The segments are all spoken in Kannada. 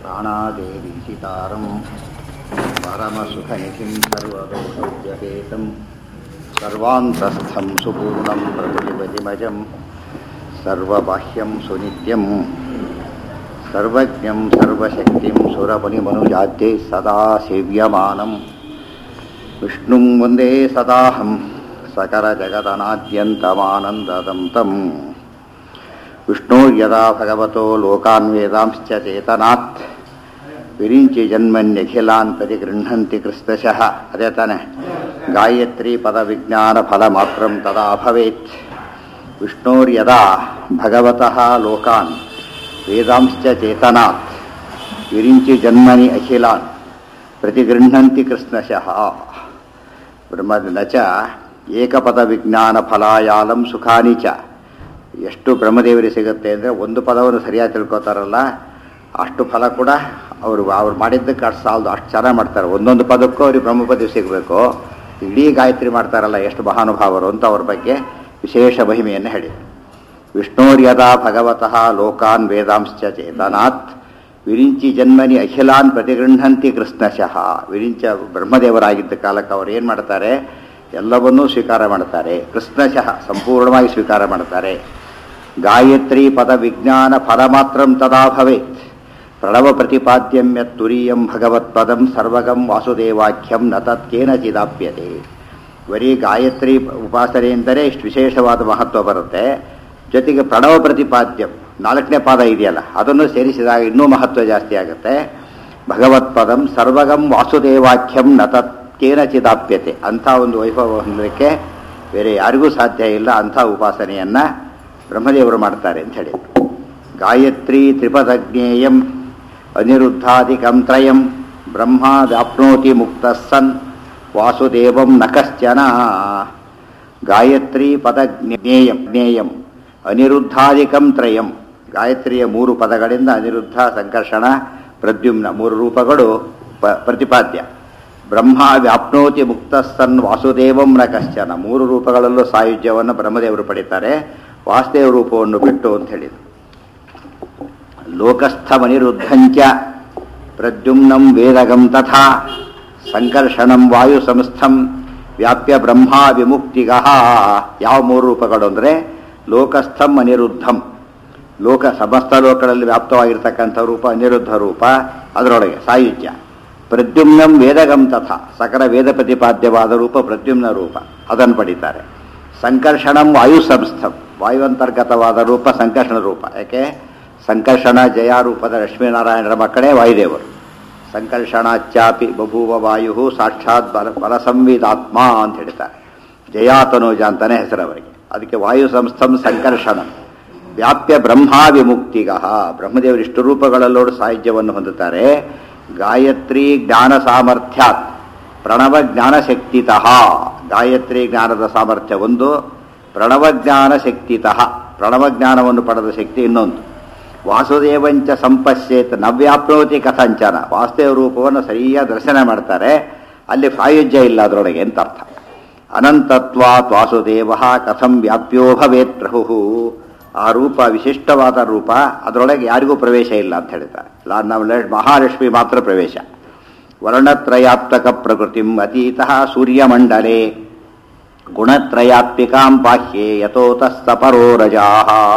प्राणादेवीसितारं परमसुखनिधिं सर्वदोषव्यपेतं सर्वान्तस्थं सुपूर्णं प्रभुलिपतिमजं सर्वबाह्यं सुनित्यं सर्वज्ञं सर्वशक्तिं सुरमुनिमनुजाद्यै सदा सेव्यमानं विष्णुं वन्दे सदाहं सकलजगदनाद्यन्तमानन्ददं तम् विष्णुर्यदा भगवतो लोकान् वेदांश्च चेतनात् ವಿರಿಂಚಿ ಜನ್ಮನ್ಯಖಿಲಾನ್ ಪ್ರತಿಗೃಹಂತಿ ಕೃಸ್ತಶಃ ಅದೇ ತಾನೆ ಗಾಯತ್ರಿ ಪದ ವಿಜ್ಞಾನ ಫಲ ಮಾತ್ರ ತದಾ ಭವೇತ್ ವಿಷ್ಣೋರ್ಯದಾ ಭಗವತಃ ಲೋಕಾನ್ ವೇದಾಂಶ್ಚ ಚೇತನಾತ್ ವಿರಿಂಚಿ ಜನ್ಮನಿ ಅಖಿಲಾನ್ ಪ್ರತಿಗೃಹಂತಿ ಕೃಷ್ಣಶಃ ಬ್ರಹ್ಮದ ಚ ಏಕಪದ ವಿಜ್ಞಾನ ಫಲಾಯಾಲಂ ಸುಖಾನಿ ಚ ಎಷ್ಟು ಬ್ರಹ್ಮದೇವರಿಗೆ ಸಿಗುತ್ತೆ ಅಂದರೆ ಒಂದು ಪದವನ್ನು ಸರಿಯಾಗಿ ತಿಳ್ಕೊತಾರಲ್ಲ ಅಷ್ಟು ಫಲ ಕೂಡ ಅವರು ಅವ್ರು ಮಾಡಿದ್ದಕ್ಕೆ ಅಷ್ಟು ಸಾಲದು ಅಷ್ಟು ಚೆನ್ನಾಗಿ ಮಾಡ್ತಾರೆ ಒಂದೊಂದು ಪದಕ್ಕೂ ಅವ್ರಿಗೆ ಬ್ರಹ್ಮಪದವಿ ಸಿಗಬೇಕು ಇಡೀ ಗಾಯತ್ರಿ ಮಾಡ್ತಾರಲ್ಲ ಎಷ್ಟು ಮಹಾನುಭಾವರು ಅಂತ ಅವ್ರ ಬಗ್ಗೆ ವಿಶೇಷ ಮಹಿಮೆಯನ್ನು ಹೇಳಿ ವಿಷ್ಣೋರ್ಯದಾ ಭಗವತಃ ಲೋಕಾನ್ ವೇದಾಂಶ್ಚ ಚೇತನಾತ್ ವಿರಿಂಚಿ ಜನ್ಮನಿ ಅಖಿಲಾನ್ ಪ್ರತಿಗೃಹಂತಿ ಕೃಷ್ಣಶಃ ವಿರಿಂಚ ಬ್ರಹ್ಮದೇವರಾಗಿದ್ದ ಕಾಲಕ್ಕೆ ಅವ್ರು ಏನು ಮಾಡ್ತಾರೆ ಎಲ್ಲವನ್ನೂ ಸ್ವೀಕಾರ ಮಾಡ್ತಾರೆ ಕೃಷ್ಣಶಃ ಸಂಪೂರ್ಣವಾಗಿ ಸ್ವೀಕಾರ ಮಾಡ್ತಾರೆ ಗಾಯತ್ರಿ ಪದ ವಿಜ್ಞಾನ ಫಲ ಮಾತ್ರ ತದಾ ಭವೇತ್ ಪ್ರಣವ ಪ್ರತಿಪಾದ್ಯಂ ಯತ್ತುರೀಯಂ ಭಗವತ್ಪದಂ ಸರ್ವಗಂ ವಾಸುದೇವಾಖ್ಯಂ ನ ತತ್ಕೇನಚಿದಾಪ್ಯತೆ ಬರೀ ಗಾಯತ್ರಿ ಉಪಾಸನೆ ಎಂದರೆ ಇಷ್ಟು ವಿಶೇಷವಾದ ಮಹತ್ವ ಬರುತ್ತೆ ಜೊತೆಗೆ ಪ್ರಣವ ಪ್ರತಿಪಾದ್ಯಂ ನಾಲ್ಕನೇ ಪಾದ ಇದೆಯಲ್ಲ ಅದನ್ನು ಸೇರಿಸಿದಾಗ ಇನ್ನೂ ಮಹತ್ವ ಜಾಸ್ತಿ ಆಗುತ್ತೆ ಭಗವತ್ಪದಂ ಸರ್ವಗಂ ವಾಸುದೇವಾಖ್ಯಂ ನ ತತ್ಕೇನಚಿದಾಪ್ಯತೆ ಅಂಥ ಒಂದು ವೈಭವ ಹೊಂದಲಿಕ್ಕೆ ಬೇರೆ ಯಾರಿಗೂ ಸಾಧ್ಯ ಇಲ್ಲ ಅಂಥ ಉಪಾಸನೆಯನ್ನು ಬ್ರಹ್ಮದೇವರು ಮಾಡ್ತಾರೆ ಅಂತ ಹೇಳಿ ಗಾಯತ್ರಿ ತ್ರಿಪದಜ್ಞೇಯಂ ಅನಿರುದ್ಧಾದಿಕಂ ತ್ರಯಂ ಬ್ರಹ್ಮ ವ್ಯಾಪ್ನೋತಿ ಮುಕ್ತ ಸನ್ ವಾಸುದೇವಂ ನ ಕಶ್ಚನ ಗಾಯತ್ರಿ ಪದಜ್ಞೇಯಂ ಜ್ಞೇಯಂ ಅನಿರುದ್ಧಾದಿಕಂ ತ್ರಯಂ ಗಾಯತ್ರಿಯ ಮೂರು ಪದಗಳಿಂದ ಅನಿರುದ್ಧ ಸಂಕರ್ಷಣ ಪ್ರದ್ಯುಮ್ನ ಮೂರು ರೂಪಗಳು ಪ ಪ್ರತಿಪಾದ್ಯ ಬ್ರಹ್ಮ ವ್ಯಾಪ್ನೋತಿ ಮುಕ್ತ ಸನ್ ವಾಸುದೇವಂ ನ ಕಶ್ಚನ ಮೂರು ರೂಪಗಳಲ್ಲೂ ಸಾಯುಜ್ಯವನ್ನು ಬ್ರಹ್ಮದೇವರು ಪಡಿತಾರೆ ವಾಸುದೇವ ರೂಪವನ್ನು ಬಿಟ್ಟು ಅಂತ ಹೇಳಿದರು ಲೋಕಸ್ಥಮನಿರುದ್ಧಂಚ ಪ್ರದ್ಯುಮ್ನಂ ವೇದಗಂ ತಥಾ ಸಂಕರ್ಷಣಂ ವಾಯು ಸಂಸ್ಥಂ ವ್ಯಾಪ್ಯ ಬ್ರಹ್ಮ ವಿಮುಕ್ತಿಗ ಯಾವ ಮೂರು ರೂಪಗಳು ಅಂದರೆ ಲೋಕಸ್ಥಂ ಅನಿರುದ್ಧಂ ಲೋಕ ಸಮಸ್ತ ಲೋಕಗಳಲ್ಲಿ ವ್ಯಾಪ್ತವಾಗಿರ್ತಕ್ಕಂಥ ರೂಪ ಅನಿರುದ್ಧ ರೂಪ ಅದರೊಳಗೆ ಸಾಯುಜ್ಯ ಪ್ರದ್ಯುಮ್ನಂ ವೇದಗಂ ತಥಾ ಸಕಲ ವೇದ ಪ್ರತಿಪಾದ್ಯವಾದ ರೂಪ ಪ್ರದ್ಯುಮ್ನ ರೂಪ ಅದನ್ನು ಪಡಿತಾರೆ ಸಂಕರ್ಷಣಂ ವಾಯು ಸಂಸ್ಥಂ ವಾಯುವಂತರ್ಗತವಾದ ರೂಪ ಸಂಕರ್ಷಣ ರೂಪ ಯಾಕೆ ಸಂಕರ್ಷಣ ಜಯಾರೂಪದ ಲಕ್ಷ್ಮೀನಾರಾಯಣರ ಮಕ್ಕಳೇ ವಾಯುದೇವರು ಸಂಕರ್ಷಣಾಚ್ಚಾಪಿ ಬಭೂವ ವಾಯು ಸಾಕ್ಷಾತ್ ಬಲ ಬಲಸಂವಿದಾತ್ಮ ಅಂತ ಹೇಳ್ತಾರೆ ಜಯಾತನೋಜ ಅಂತಾನೆ ಹೆಸರವರಿಗೆ ಅದಕ್ಕೆ ವಾಯು ಸಂಸ್ಥಂ ಸಂಕರ್ಷಣ ವ್ಯಾಪ್ಯ ಬ್ರಹ್ಮ ವಿಮುಕ್ತಿಗ ಬ್ರಹ್ಮದೇವರು ಇಷ್ಟು ರೂಪಗಳಲ್ಲೋಡು ಸಾಹಿತ್ಯವನ್ನು ಹೊಂದುತ್ತಾರೆ ಗಾಯತ್ರಿ ಜ್ಞಾನ ಸಾಮರ್ಥ್ಯಾತ್ ಪ್ರಣವ ಜ್ಞಾನಶಕ್ತಿತಃ ಗಾಯತ್ರಿ ಜ್ಞಾನದ ಸಾಮರ್ಥ್ಯ ಒಂದು ಪ್ರಣವ ಜ್ಞಾನ ಶಕ್ತಿತಃ ಪ್ರಣವ ಜ್ಞಾನವನ್ನು ಪಡೆದ ಶಕ್ತಿ ಇನ್ನೊಂದು ವಾಸುದೇವಂಚ ಸಂಪಶ್ಯೇತ್ ನವ್ಯಾಪ್ನೋತಿ ಕಥಂಚನ ವಾಸುದೇವ ರೂಪವನ್ನು ಸರಿಯಾಗಿ ದರ್ಶನ ಮಾಡ್ತಾರೆ ಅಲ್ಲಿ ಸಾಯುಜ್ಯ ಇಲ್ಲ ಅದರೊಳಗೆ ಅಂತ ಅರ್ಥ ಅನಂತತ್ವಾತ್ ವಾಸುದೇವ ಕಥಂ ವ್ಯಾಪ್ಯೋ ಭವೇತ್ ಪ್ರಭು ಆ ರೂಪ ವಿಶಿಷ್ಟವಾದ ರೂಪ ಅದರೊಳಗೆ ಯಾರಿಗೂ ಪ್ರವೇಶ ಇಲ್ಲ ಅಂತ ಹೇಳ್ತಾರೆ ನಾವು ಮಹಾಲಕ್ಷ್ಮಿ ಮಾತ್ರ ಪ್ರವೇಶ ವರ್ಣತ್ರಯಾತ್ಮಕ ಪ್ರಕೃತಿಂ ಅತೀತಃ ಸೂರ್ಯಮಂಡಲೆ ಗುಣತ್ರಯಾತ್ಮಿಕಾಂ ಬಾಹ್ಯೆ ಯಥೋತಃ ಸಪರೋ ರಜಾ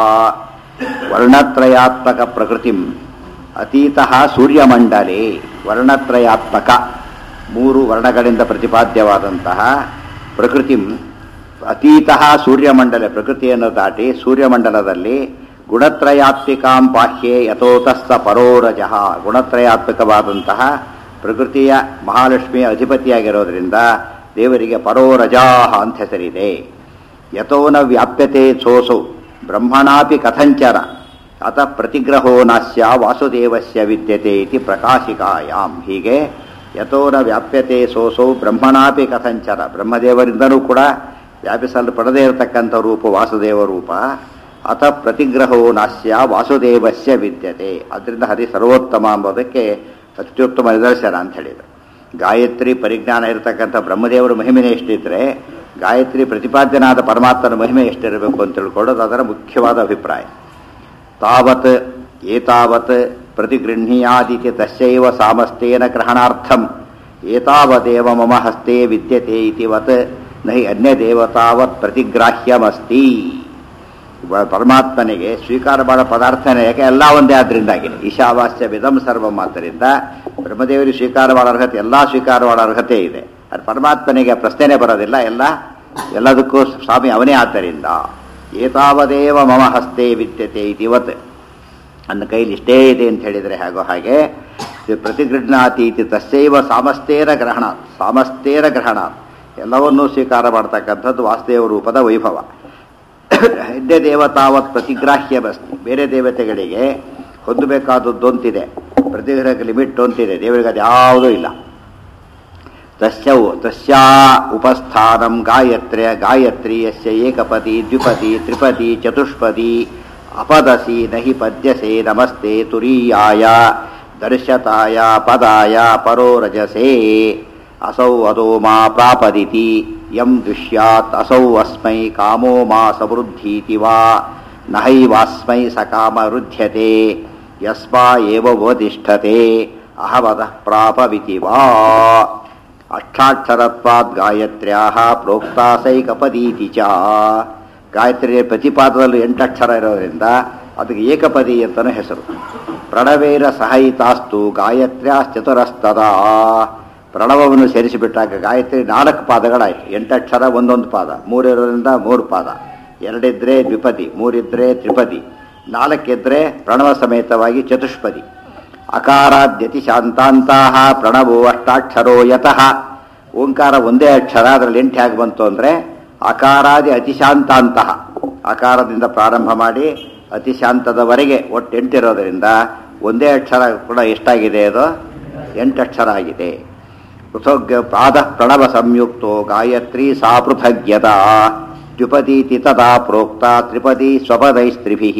ವರ್ಣತ್ರಯಾತ್ಮಕ ಪ್ರಕೃತಿಂ ಅತೀತಃ ಸೂರ್ಯಮಂಡಲೆ ವರ್ಣತ್ರಯಾತ್ಮಕ ಮೂರು ವರ್ಣಗಳಿಂದ ಪ್ರತಿಪಾದ್ಯವಾದಂತಹ ಪ್ರಕೃತಿಂ ಅತೀತಃ ಸೂರ್ಯಮಂಡಲ ಪ್ರಕೃತಿಯನ್ನು ದಾಟಿ ಸೂರ್ಯಮಂಡಲದಲ್ಲಿ ಗುಣತ್ರಯಾತ್ಮಿಕಾಂ ಬಾಹ್ಯೆ ಯಥೋತಸ್ಸ ಪರೋರಜ ಗುಣತ್ರಯಾತ್ಮಕವಾದಂತಹ ಪ್ರಕೃತಿಯ ಮಹಾಲಕ್ಷ್ಮಿಯ ಅಧಿಪತಿಯಾಗಿರೋದ್ರಿಂದ ದೇವರಿಗೆ ಪರೋರಜಾಹ ಅಂತ ಹೆಸರಿದೆ ಯಥೋನ ವ್ಯಾಪ್ಯತೆ ಸೋಸೌ ಬ್ರಹ್ಮಣಾಪಿ ಕಥಂಚನ ಅತ ಪ್ರತಿಗ್ರಹೋ ನಾಸ್ಯ ವಾಸುದೇವಸ್ಯ ವಿದ್ಯತೆ ಇತಿ ಪ್ರಕಾಶಿಕಾಯಾಮ್ ಹೀಗೆ ಯಥೋನ ವ್ಯಾಪ್ಯತೆ ಸೋಸೌ ಬ್ರಹ್ಮಣಾಪಿ ಕಥಂಚನ ಬ್ರಹ್ಮದೇವರಿಂದನೂ ಕೂಡ ವ್ಯಾಪಿಸಲ್ಪಡದೇ ಇರತಕ್ಕಂಥ ರೂಪ ವಾಸುದೇವ ರೂಪ ಅತ ಪ್ರತಿಗ್ರಹೋ ನಾಸ್ಯ ವಾಸುದೇವಸ್ಯ ವಿದ್ಯತೆ ಅದರಿಂದ ಹರಿ ಸರ್ವೋತ್ತಮ ಎಂಬುದಕ್ಕೆ ಅತ್ಯುತ್ತಮ ನಿದರ್ಶನ ಅಂತ ಹೇಳಿದರು ಗಾಯತ್ರಿ ಪರಿಜ್ಞಾನ ಇರತಕ್ಕಂಥ ಬ್ರಹ್ಮದೇವರ ಮಹಿಮೆನೇ ಎಷ್ಟಿದ್ರೆ ಗಾಯತ್ರಿ ಪ್ರತಿಪಾದ್ಯನಾದ ಪರಮಾತ್ಮನ ಮಹಿಮೆ ಎಷ್ಟಿರಬೇಕು ಅಂತ ತಿಳ್ಕೊಳ್ಳೋದು ಅದರ ಮುಖ್ಯವಾದ ಅಭಿಪ್ರಾಯ ತಾವತ್ ಏತಾವತ್ ಪ್ರತಿಗೃಹ್ಣೀಯಾದಿತಿ ತಸ್ಯೈವ ಸಾಮಸ್ತೇನ ಗ್ರಹಣಾರ್ಥಂ ಏತಾವದೇವ ಮಮ ಹಸ್ತೆ ವಿದ್ಯತೆ ಇತಿವತ್ ನಹಿ ಅನ್ಯದೇವತಾವತ್ ಪ್ರತಿಗ್ರಾಹ್ಯಮಸ್ತಿ ವ- ಪರಮಾತ್ಮನಿಗೆ ಸ್ವೀಕಾರ ಮಾಡೋ ಪದಾರ್ಥನೇ ಯಾಕೆ ಎಲ್ಲ ಒಂದೇ ಆದ್ರಿಂದಾಗಿ ಈಶಾವಾಸ್ಯ ವಿಧಂ ಸರ್ವಂ ಆದ್ದರಿಂದ ಬ್ರಹ್ಮದೇವರಿಗೆ ಸ್ವೀಕಾರ ಮಾಡೋ ಅರ್ಹತೆ ಎಲ್ಲ ಸ್ವೀಕಾರ ಮಾಡೋ ಅರ್ಹತೆ ಇದೆ ಅದು ಪರಮಾತ್ಮನಿಗೆ ಪ್ರಶ್ನೆನೇ ಬರೋದಿಲ್ಲ ಎಲ್ಲ ಎಲ್ಲದಕ್ಕೂ ಸ್ವಾಮಿ ಅವನೇ ಆದ್ದರಿಂದ ಏತಾವದೇವ ಮಮ ಹಸ್ತೆ ವಿದ್ಯತೆ ಇತಿವತ್ ನನ್ನ ಕೈಲಿ ಇಷ್ಟೇ ಇದೆ ಅಂತ ಹೇಳಿದರೆ ಹಾಗೋ ಹಾಗೆ ಪ್ರತಿಗೃಹಣಾತಿ ಇತಿ ತಸ್ಯೈವ ಸಾಮಸ್ತೇರ ಗ್ರಹಣ ಸಾಮಸ್ತೇರ ಗ್ರಹಣ ಎಲ್ಲವನ್ನೂ ಸ್ವೀಕಾರ ಮಾಡ್ತಕ್ಕಂಥದ್ದು ವಾಸುದೇವ ರೂಪದ ವೈಭವ ಹಿಂದೆ ದೇವತಾವತ್ ಪ್ರತಿಗ್ರಾಹ್ಯವಸ್ತಿ ಬೇರೆ ದೇವತೆಗಳಿಗೆ ಹೊಂದಬೇಕಾದದ್ದು ಅಂತಿದೆ ಪ್ರತಿಗ್ರಹಕ್ಕೆ ಲಿಮಿಟ್ ಅಂತಿದೆ ದೇವರಿಗೆ ಅದು ಯಾವುದೂ ಇಲ್ಲ ತಸ್ಯ ತಸ್ಯಾ ಉಪಸ್ಥಾನಂ ಗಾಯತ್ರ್ಯ ಗಾಯತ್ರಿ ಯಸ್ಯ ಏಕಪದಿ ದ್ವಿಪದಿ ತ್ರಿಪದಿ ಚತುಷ್ಪದಿ ಅಪದಸಿ ನಹಿ ಪದ್ಯಸೆ ನಮಸ್ತೆ ತುರೀಯಾಯ ದರ್ಶತಾಯ ಪದಾಯ ಪರೋ ರಜಸೇ ಅಸೌ ಅದೋ ಮಾ ಪ್ರಾಪದಿತಿ ಯಂ ದುಷ್ಯಾತ್ ಅಸೌ ಅಸ್ಮೈ ಕಾಮೋ ಮಾ ಸಮೃದ್ಧೀತಿ ವಾ ನಹೈವಾಸ್ಮೈ ಸಕಾಮ ರುಧ್ಯತೆ ಯಸ್ಮಾ ಏವ ವದಿಷ್ಠತೆ ಅಹವದಃ ಪ್ರಾಪವಿತಿ ವಾ ಅಷ್ಟಾಕ್ಷರತ್ವಾದ್ ಗಾಯತ್ರ್ಯಾ ಪ್ರೋಕ್ತಾಸೈಕಪದೀತಿ ಚ ಗಾಯತ್ರಿಯ ಪ್ರತಿಪಾದದಲ್ಲೂ ಎಂಟಕ್ಷರ ಇರೋದ್ರಿಂದ ಅದಕ್ಕೆ ಏಕಪದಿ ಅಂತಲೂ ಹೆಸರು ಪ್ರಣವೇರ ಸಹಿತಾಸ್ತು ಗಾಯತ್ರ್ಯಾಶ್ಚತುರಸ್ತದ ಪ್ರಣವವನ್ನು ಸೇರಿಸಿಬಿಟ್ಟಾಗ ಗಾಯತ್ರಿ ನಾಲ್ಕು ಪಾದಗಳಾಯ್ತು ಎಂಟಕ್ಷರ ಒಂದೊಂದು ಪಾದ ಮೂರಿರೋದ್ರಿಂದ ಮೂರು ಪಾದ ಎರಡಿದ್ರೆ ದ್ವಿಪದಿ ಮೂರಿದ್ರೆ ತ್ರಿಪದಿ ನಾಲ್ಕಿದ್ರೆ ಪ್ರಣವ ಸಮೇತವಾಗಿ ಚತುಷ್ಪದಿ ಅಕಾರಾದ್ಯತಿ ಶಾಂತಾಂತಹ ಪ್ರಣವೋ ಅಷ್ಟಾಕ್ಷರೋ ಯತಃ ಓಂಕಾರ ಒಂದೇ ಅಕ್ಷರ ಅದರಲ್ಲಿ ಎಂಟು ಹೇಗೆ ಬಂತು ಅಂದರೆ ಅಕಾರಾದಿ ಅತಿಶಾಂತಾಂತಹ ಅಕಾರದಿಂದ ಪ್ರಾರಂಭ ಮಾಡಿ ಅತಿಶಾಂತದವರೆಗೆ ಒಟ್ಟು ಎಂಟಿರೋದರಿಂದ ಒಂದೇ ಅಕ್ಷರ ಕೂಡ ಎಷ್ಟಾಗಿದೆ ಅದು ಎಂಟು ಅಕ್ಷರ ಆಗಿದೆ ಪೃಥಗ್ ಪಾದ ಪ್ರಣವ ಸಂಯುಕ್ತೋ ಗಾಯತ್ರಿ ಸಾ ಪೃಥಗ್ಯದ ದ್ವಿಪದೀತಿ ತದಾ ಪ್ರೋಕ್ತ ತ್ರಿಪದಿ ಸ್ವಪದೈಸ್ತ್ರಿಭಿ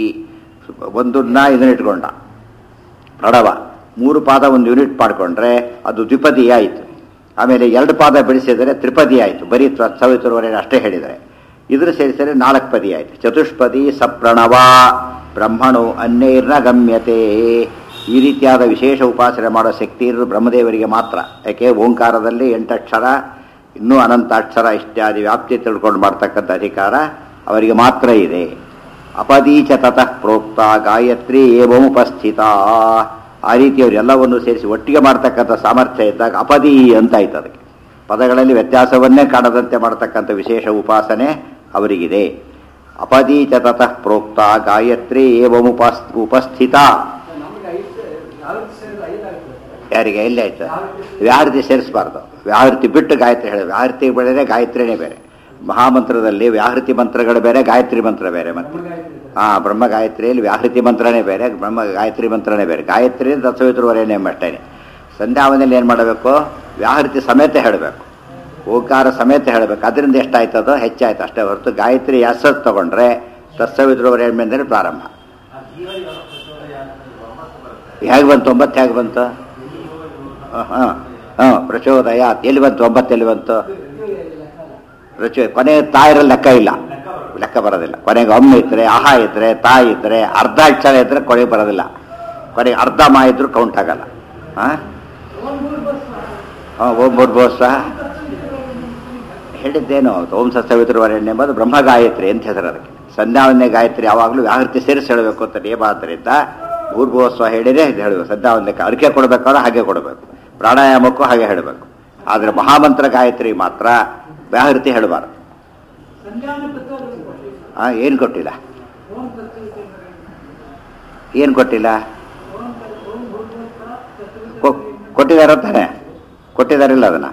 ಒಂದನ್ನ ಇದನ್ನ ಇಟ್ಕೊಂಡ ಪ್ರಣವ ಮೂರು ಪಾದ ಒಂದು ಯೂನಿಟ್ ಮಾಡಿಕೊಂಡ್ರೆ ಅದು ದ್ವಿಪದಿ ಆಯಿತು ಆಮೇಲೆ ಎರಡು ಪಾದ ಬೆಳೆಸಿದರೆ ತ್ರಿಪದಿ ಆಯಿತು ಬರೀ ಸವಿತುರವರೆಗೆ ಅಷ್ಟೇ ಹೇಳಿದರೆ ಇದ್ರ ಸೇರಿಸಿದರೆ ನಾಲ್ಕು ಪದಿ ಆಯಿತು ಚತುಷ್ಪದಿ ಸಪ್ರಣವ ಬ್ರಹ್ಮಣು ಅನ್ಯೈರ್ನ ಗಮ್ಯತೆ ಈ ರೀತಿಯಾದ ವಿಶೇಷ ಉಪಾಸನೆ ಮಾಡೋ ಶಕ್ತಿ ಇರೋದು ಬ್ರಹ್ಮದೇವರಿಗೆ ಮಾತ್ರ ಯಾಕೆ ಓಂಕಾರದಲ್ಲಿ ಎಂಟಕ್ಷರ ಇನ್ನೂ ಅನಂತಾಕ್ಷರ ಇತ್ಯಾದಿ ವ್ಯಾಪ್ತಿ ತಿಳ್ಕೊಂಡು ಮಾಡ್ತಕ್ಕಂಥ ಅಧಿಕಾರ ಅವರಿಗೆ ಮಾತ್ರ ಇದೆ ಅಪದೀಚ ತತಃ ಪ್ರೋಕ್ತ ಗಾಯತ್ರಿ ಏವಮುಪಸ್ಥಿತ ಆ ರೀತಿ ಅವರೆಲ್ಲವನ್ನು ಸೇರಿಸಿ ಒಟ್ಟಿಗೆ ಮಾಡ್ತಕ್ಕಂಥ ಸಾಮರ್ಥ್ಯ ಇದ್ದಾಗ ಅಪದಿ ಅಂತ ಆಯ್ತು ಅದಕ್ಕೆ ಪದಗಳಲ್ಲಿ ವ್ಯತ್ಯಾಸವನ್ನೇ ಕಾಣದಂತೆ ಮಾಡ್ತಕ್ಕಂಥ ವಿಶೇಷ ಉಪಾಸನೆ ಅವರಿಗಿದೆ ಅಪದೀಚ ತತಃ ಪ್ರೋಕ್ತ ಗಾಯತ್ರಿ ಏವಮುಪಸ್ ಉಪಸ್ಥಿತ ಯಾರಿಗೆ ಎಲ್ಲಿ ಆಯ್ತು ವ್ಯಾಹೃತಿ ಸೇರಿಸಬಾರ್ದು ವ್ಯಾಹೃತಿ ಬಿಟ್ಟು ಗಾಯತ್ರಿ ಹೇಳಿ ವ್ಯಾಹೃತಿ ಬೆಳೆದ್ರೆ ಗಾಯತ್ರಿನೇ ಬೇರೆ ಮಹಾಮಂತ್ರದಲ್ಲಿ ವ್ಯಾಹೃತಿ ಮಂತ್ರಗಳು ಬೇರೆ ಗಾಯತ್ರಿ ಮಂತ್ರ ಬೇರೆ ಮತ್ತೆ ಹಾ ಬ್ರಹ್ಮ ಗಾಯತ್ರಿಯಲ್ಲಿ ವ್ಯಾಹೃತಿ ಮಂತ್ರನೇ ಬೇರೆ ಬ್ರಹ್ಮ ಗಾಯತ್ರಿ ಮಂತ್ರನೇ ಬೇರೆ ಗಾಯತ್ರಿ ದತ್ತವಿತೃವರೇನೇ ಮಾಡ್ತೇನೆ ಸಂಧ್ಯಾವನಲ್ಲಿ ಏನು ಮಾಡಬೇಕು ವ್ಯಾಹೃತಿ ಸಮೇತ ಹೇಳಬೇಕು ಓಂಕಾರ ಸಮೇತ ಹೇಳಬೇಕು ಅದರಿಂದ ಎಷ್ಟಾಯ್ತದೋ ಹೆಚ್ಚಾಯ್ತು ಅಷ್ಟೇ ಹೊರತು ಗಾಯತ್ರಿ ಹೆಸರು ತಗೊಂಡ್ರೆ ತತ್ಸವಿತೃವರೇಣ್ಮೇಂದ್ರೆ ಪ್ರಾರಂಭ ಹೇಗೆ ಬಂತು ಒಂಬತ್ತು ಹೇಗೆ ಬಂತು ಹಾಂ ಹಾಂ ಪ್ರಚೋದಯ ಎಲ್ಲಿ ಬಂತು ಒಂಬತ್ತು ಎಲ್ಲಿ ಬಂತು ಪ್ರಚೋ ಕೊನೆ ತಾಯಿರಲ್ಲಿ ಲೆಕ್ಕ ಇಲ್ಲ ಲೆಕ್ಕ ಬರೋದಿಲ್ಲ ಕೊನೆಗೆ ಒಮ್ಮೆ ಇದ್ರೆ ಆಹ ಇದ್ರೆ ತಾಯಿ ಇದ್ರೆ ಅರ್ಧ ಅಕ್ಷರ ಇದ್ರೆ ಕೊನೆಗೆ ಬರೋದಿಲ್ಲ ಕೊನೆಗೆ ಅರ್ಧ ಮಾ ಇದ್ರು ಕೌಂಟ್ ಆಗಲ್ಲ ಹಾಂ ಹಾಂ ಓಂ ಭೂರ್ಭೋಸ್ವ ಹೇಳಿದ್ದೇನು ಓಂ ಸತ್ಸವಿತೃವರೆಣ್ಯ ಎಂಬುದು ಬ್ರಹ್ಮ ಗಾಯತ್ರಿ ಅಂತ ಹೆಸರು ಅದಕ್ಕೆ ಸಂಧ್ಯಾವನ್ಯ ಗಾಯತ್ರಿ ಯಾವಾಗಲೂ ವ್ಯಾಹೃತಿ ಸೇರಿಸಿ ಹೇಳಬೇಕು ಅಂತ ನಿಯಮ ಆದ್ದರಿಂದ ಭೂರ್ಭುವಸ್ವ ಹೇಳಿನೇ ಇದು ಹೇಳಬೇಕು ಸಂಧ್ಯಾವಂದಕ್ಕೆ ಅರಿಕೆ ಕೊಡಬೇಕಾದ್ರೆ ಹಾಗೆ ಕೊಡಬೇಕು ಪ್ರಾಣಾಯಾಮಕ್ಕೂ ಹಾಗೆ ಹೇಳಬೇಕು ಆದರೆ ಮಹಾಮಂತ್ರ ಗಾಯತ್ರಿ ಮಾತ್ರ ವ್ಯಾಹೃತಿ ಹೇಳಬಾರ್ದು ಆ ಏನು ಕೊಟ್ಟಿಲ್ಲ ಏನು ಕೊಟ್ಟಿಲ್ಲ ಕೊ- ಕೊಟ್ಟಿದ್ದಾರೆ ತಾನೆ ಕೊಟ್ಟಿದ್ದಾರಿಲ್ಲ ಅದನ್ನ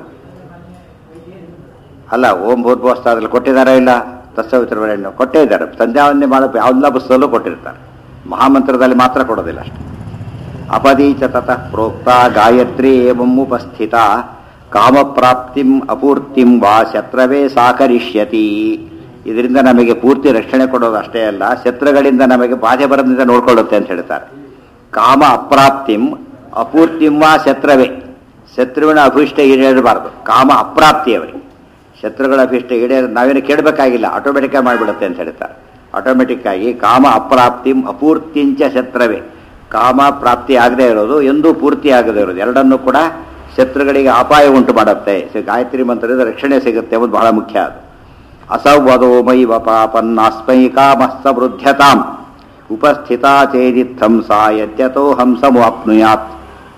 ಅಲ್ಲ ಓಂ ಭೂರ್ಭೋಸ್ತ ಅದ್ರಲ್ಲಿ ಕೊಟ್ಟಿದ್ದಾರಾ ಇಲ್ಲ ತತ್ಸವಿತೃವರೆಣ್ಣು ಕೊಟ್ಟೇ ಇದ್ದಾರೆ ಸಂಧ್ಯಾವಂದನೆ ಮಾಡೋ ಎಲ್ಲ ಪುಸ್ತಕದಲ್ಲೂ ಕೊಟ್ಟಿರ್ತಾರೆ ಮಹಾಮಂತ್ರದಲ್ಲಿ ಮಾತ್ರ ಕೊಡೋದಿಲ್ಲ ಅಷ್ಟೇ ಅಪದೀಚ ತತಃ ಪ್ರೋಕ್ತ ಗಾಯತ್ರಿ ಏವಮುಪಸ್ಥಿತ ಕಾಮಪ್ರಾಪ್ತಿಂ ಅಪೂರ್ತಿಂ ವಾ ಶತ್ರವೇ ಸಾಕರಿಷ್ಯತಿ ಇದರಿಂದ ನಮಗೆ ಪೂರ್ತಿ ರಕ್ಷಣೆ ಕೊಡೋದು ಅಷ್ಟೇ ಅಲ್ಲ ಶತ್ರುಗಳಿಂದ ನಮಗೆ ಬಾಧೆ ಬರದಿಂದ ನೋಡ್ಕೊಳ್ಳುತ್ತೆ ಅಂತ ಹೇಳ್ತಾರೆ ಕಾಮ ಅಪ್ರಾಪ್ತಿಂ ಅಪೂರ್ತಿಂ ವಾ ಶತ್ರವೇ ಶತ್ರುವಿನ ಅಭಿಷ್ಟ ಈಡೇರಬಾರದು ಕಾಮ ಅಪ್ರಾಪ್ತಿ ಅವರಿಗೆ ಶತ್ರುಗಳ ಅಭಿಷ್ಟ ಈಡೇರ ನಾವೇನು ಕೇಳಬೇಕಾಗಿಲ್ಲ ಆಟೋಮೆಟಿಕ್ಕಾಗಿ ಮಾಡಿಬಿಡುತ್ತೆ ಅಂತ ಹೇಳ್ತಾರೆ ಆಟೋಮೆಟಿಕ್ ಆಗಿ ಕಾಮ ಅಪ್ರಾಪ್ತಿಂ ಅಪೂರ್ತಿಂಚ ಶತ್ರವೇ ಕಾಮ ಪ್ರಾಪ್ತಿ ಆಗದೆ ಇರೋದು ಎಂದೂ ಪೂರ್ತಿ ಆಗದೆ ಇರೋದು ಎರಡನ್ನೂ ಕೂಡ ಶತ್ರುಗಳಿಗೆ ಅಪಾಯ ಉಂಟು ಮಾಡುತ್ತೆ ಸೊ ಗಾಯತ್ರಿ ಮಂತ್ರದಿಂದ ರಕ್ಷಣೆ ಸಿಗುತ್ತೆ ಎಂಬುದು ಬಹಳ ಮುಖ್ಯ ಅದು ಅಸೌವದೋ ಮೈವ ಪಾಪನ್ನಾಸ್ಮೈ ಕಾಮಃ ಸಮೃದ್ಧತಾಂ ಉಪಸ್ಥಿತಾ ಚೇದಿತ್ಥಂ ಸಾ ಯದ್ಯತೋ ಹಂಸಮಾಪ್ನುಯಾತ್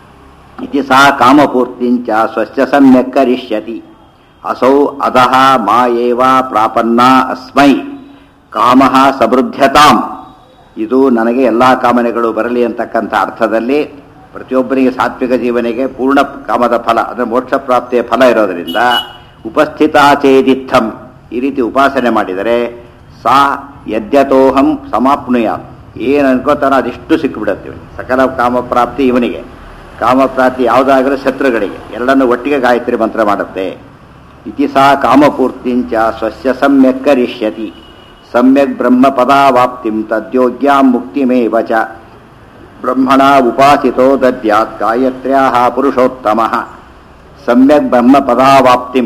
ಇತಿ ಸಾ ಕಾಮಪೂರ್ತಿಂಚ ಸ್ವಸ್ಯ ಸಮ್ಯಕ್ ಕರಿಷ್ಯತಿ ಅಸೌ ಅಧಃ ಮಾ ಏವ ಪ್ರಾಪನ್ನ ಅಸ್ಮೈ ಕಾಮಃ ಸಮೃದ್ಧತಾಂ ಇದು ನನಗೆ ಎಲ್ಲ ಕಾಮನೆಗಳು ಬರಲಿ ಅಂತಕ್ಕಂಥ ಅರ್ಥದಲ್ಲಿ ಪ್ರತಿಯೊಬ್ಬರಿಗೆ ಸಾತ್ವಿಕ ಜೀವನಿಗೆ ಪೂರ್ಣ ಕಾಮದ ಫಲ ಅಂದರೆ ಮೋಕ್ಷ ಪ್ರಾಪ್ತಿಯ ಫಲ ಇರೋದರಿಂದ ಉಪಸ್ಥಿತಾಚೇದಿತ್ಥಂ ಈ ರೀತಿ ಉಪಾಸನೆ ಮಾಡಿದರೆ ಸಾ ಯದ್ಯತೋಹಂ ಸಮಾಪ್ನುಯಾತ್ ಏನು ಅನ್ಕೋತಾನೋ ಅದಿಷ್ಟು ಸಿಕ್ಕಿಬಿಡುತ್ತೆ ಸಕಲ ಕಾಮಪ್ರಾಪ್ತಿ ಇವನಿಗೆ ಕಾಮಪ್ರಾಪ್ತಿ ಯಾವುದಾಗಲೂ ಶತ್ರುಗಳಿಗೆ ಎರಡನ್ನು ಒಟ್ಟಿಗೆ ಗಾಯತ್ರಿ ಮಂತ್ರ ಮಾಡುತ್ತೆ ಇತಿ ಸಾ ಕಾಮಪೂರ್ತಿಂಚ ಸ್ವಸ್ಯ ಸಮ್ಯಕ್ ಕರಿಷ್ಯತಿ ಸಮ್ಯಕ್ ಬ್ರಹ್ಮ ಪದಾವಾಪ್ತಿಂ ತದ್ಯೋಗ್ಯಾಂ ಮುಕ್ತಿಮೇವ ಚ ಬ್ರಹ್ಮಣ ಉಪಾಸಿತೋ ದದ್ಯಾತ್ ಗಾಯತ್ರ್ಯಾ ಪುರುಷೋತ್ತಮ ಸಮ್ಯಕ್ ಬ್ರಹ್ಮ ಪದಾವಾಪ್ತಿಂ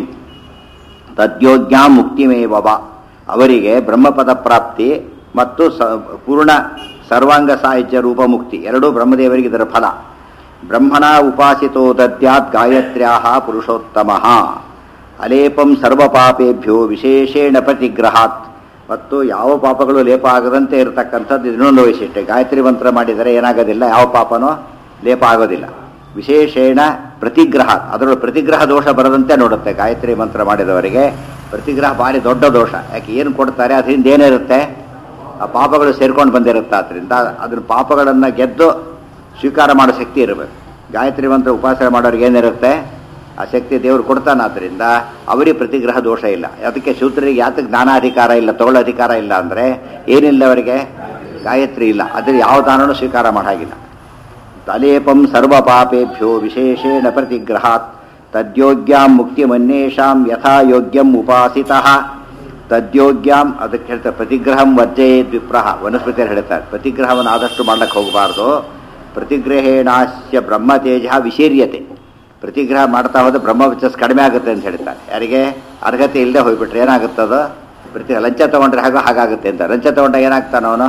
ತದ್ಯೋಗ್ಯಾಂ ಮುಕ್ತಿಮೇವ ವ. ಅವರಿಗೆ ಬ್ರಹ್ಮಪದ ಪ್ರಾಪ್ತಿ ಮತ್ತು ಸ ಪೂರ್ಣ ಸರ್ವಾಂಗ ಸಾಹಿತ್ಯ ರೂಪ ಮುಕ್ತಿ ಎರಡೂ ಬ್ರಹ್ಮದೇವರಿಗೆ ಇದರ ಫಲ ಬ್ರಹ್ಮಣ ಉಪಾಸಿತೋ ದದ್ಯಾತ್ ಗಾಯತ್ರ್ಯಾ ಪುರುಷೋತ್ತಮ ಅಲೇಪಂ ಸರ್ವಪಾಪೇಭ್ಯೋ ವಿಶೇಷೇಣ ಪ್ರತಿಗ್ರಹಾತ್ ಮತ್ತು ಯಾವ ಪಾಪಗಳು ಲೇಪ ಆಗದಂತೆ ಇರತಕ್ಕಂಥದ್ದು ಇನ್ನೊಂದು ವೈಶಿಷ್ಟ್ಯ ಗಾಯತ್ರಿ ಮಂತ್ರ ಮಾಡಿದರೆ ಏನಾಗೋದಿಲ್ಲ ಯಾವ ಪಾಪನೂ ಲೇಪ ಆಗೋದಿಲ್ಲ ವಿಶೇಷೇಣ ಪ್ರತಿಗ್ರಹ ಅದರೊಳಗೆ ಪ್ರತಿಗ್ರಹ ದೋಷ ಬರದಂತೆ ನೋಡುತ್ತೆ ಗಾಯತ್ರಿ ಮಂತ್ರ ಮಾಡಿದವರಿಗೆ ಪ್ರತಿಗ್ರಹ ಭಾರಿ ದೊಡ್ಡ ದೋಷ ಯಾಕೆ ಏನು ಕೊಡ್ತಾರೆ ಅದರಿಂದ ಏನಿರುತ್ತೆ ಆ ಪಾಪಗಳು ಸೇರ್ಕೊಂಡು ಬಂದಿರುತ್ತೆ ಅದರಿಂದ ಅದನ್ನ ಪಾಪಗಳನ್ನು ಗೆದ್ದು ಸ್ವೀಕಾರ ಮಾಡೋ ಶಕ್ತಿ ಇರಬೇಕು ಗಾಯತ್ರಿ ಮಂತ್ರ ಉಪಾಸನೆ ಮಾಡೋರಿಗೆ ಏನಿರುತ್ತೆ ಆ ಶಕ್ತಿ ದೇವರು ಕೊಡ್ತಾನಾದ್ರಿಂದ ಅವರಿಗೆ ಪ್ರತಿಗ್ರಹ ದೋಷ ಇಲ್ಲ ಅದಕ್ಕೆ ಶೂದ್ರರಿಗೆ ಯಾತಕ್ಕೆ ಜ್ಞಾನಾಧಿಕಾರ ಇಲ್ಲ ತಗೊಳ್ಳೋ ಅಧಿಕಾರ ಇಲ್ಲ ಅಂದರೆ ಏನಿಲ್ಲ ಅವರಿಗೆ ಗಾಯತ್ರಿ ಇಲ್ಲ ಅದ್ರ ಯಾವ ದಾನನೂ ಸ್ವೀಕಾರ ಮಾಡಾಗಿಲ್ಲ ತಲೇಪಂ ಸರ್ವಪಾಪೇಭ್ಯೋ ವಿಶೇಷೇಣ ಪ್ರತಿಗ್ರಹಾತ್ ತದ್ಯೋಗ್ಯಾಂ ಮುಕ್ತಿಮನ್ಯೇಷಾಂ ಯಥಾ ಯೋಗ್ಯಂ ಉಪಾಸಿತಃ ತದ್ಯೋಗ್ಯಾಂ ಅದಕ್ಕೆ ಹೇಳ್ತಾರೆ ಪ್ರತಿಗ್ರಹಂ ವರ್ಜಯೇದ್ ವಿಪ್ರಹ ವನಸ್ಪತಿಯರು ಹೇಳ್ತಾರೆ ಪ್ರತಿಗ್ರಹವನ್ನು ಆದಷ್ಟು ಮಾಡಕ್ಕೆ ಹೋಗಬಾರ್ದು ಪ್ರತಿಗ್ರಹೇಣಾಸ್ಯ ಬ್ರಹ್ಮತೇಜ ವಿಶೀರ್ಯತೆ ಪ್ರತಿಗ್ರಹ ಮಾಡ್ತಾ ಹೋದ್ರೆ ಬ್ರಹ್ಮವಚಸ್ ಕಡಿಮೆ ಆಗುತ್ತೆ ಅಂತ ಹೇಳ್ತಾರೆ ಯಾರಿಗೆ ಅರ್ಹತೆ ಇಲ್ಲದೆ ಹೋಗ್ಬಿಟ್ರೆ ಏನಾಗುತ್ತದು ಪ್ರತಿ ಲಂಚ ತಗೊಂಡ್ರೆ ಹಾಗೆ ಹಾಗಾಗುತ್ತೆ ಅಂತ ಲಂಚ ತಗೊಂಡಾಗ ಏನಾಗ್ತಾನ ಅವನು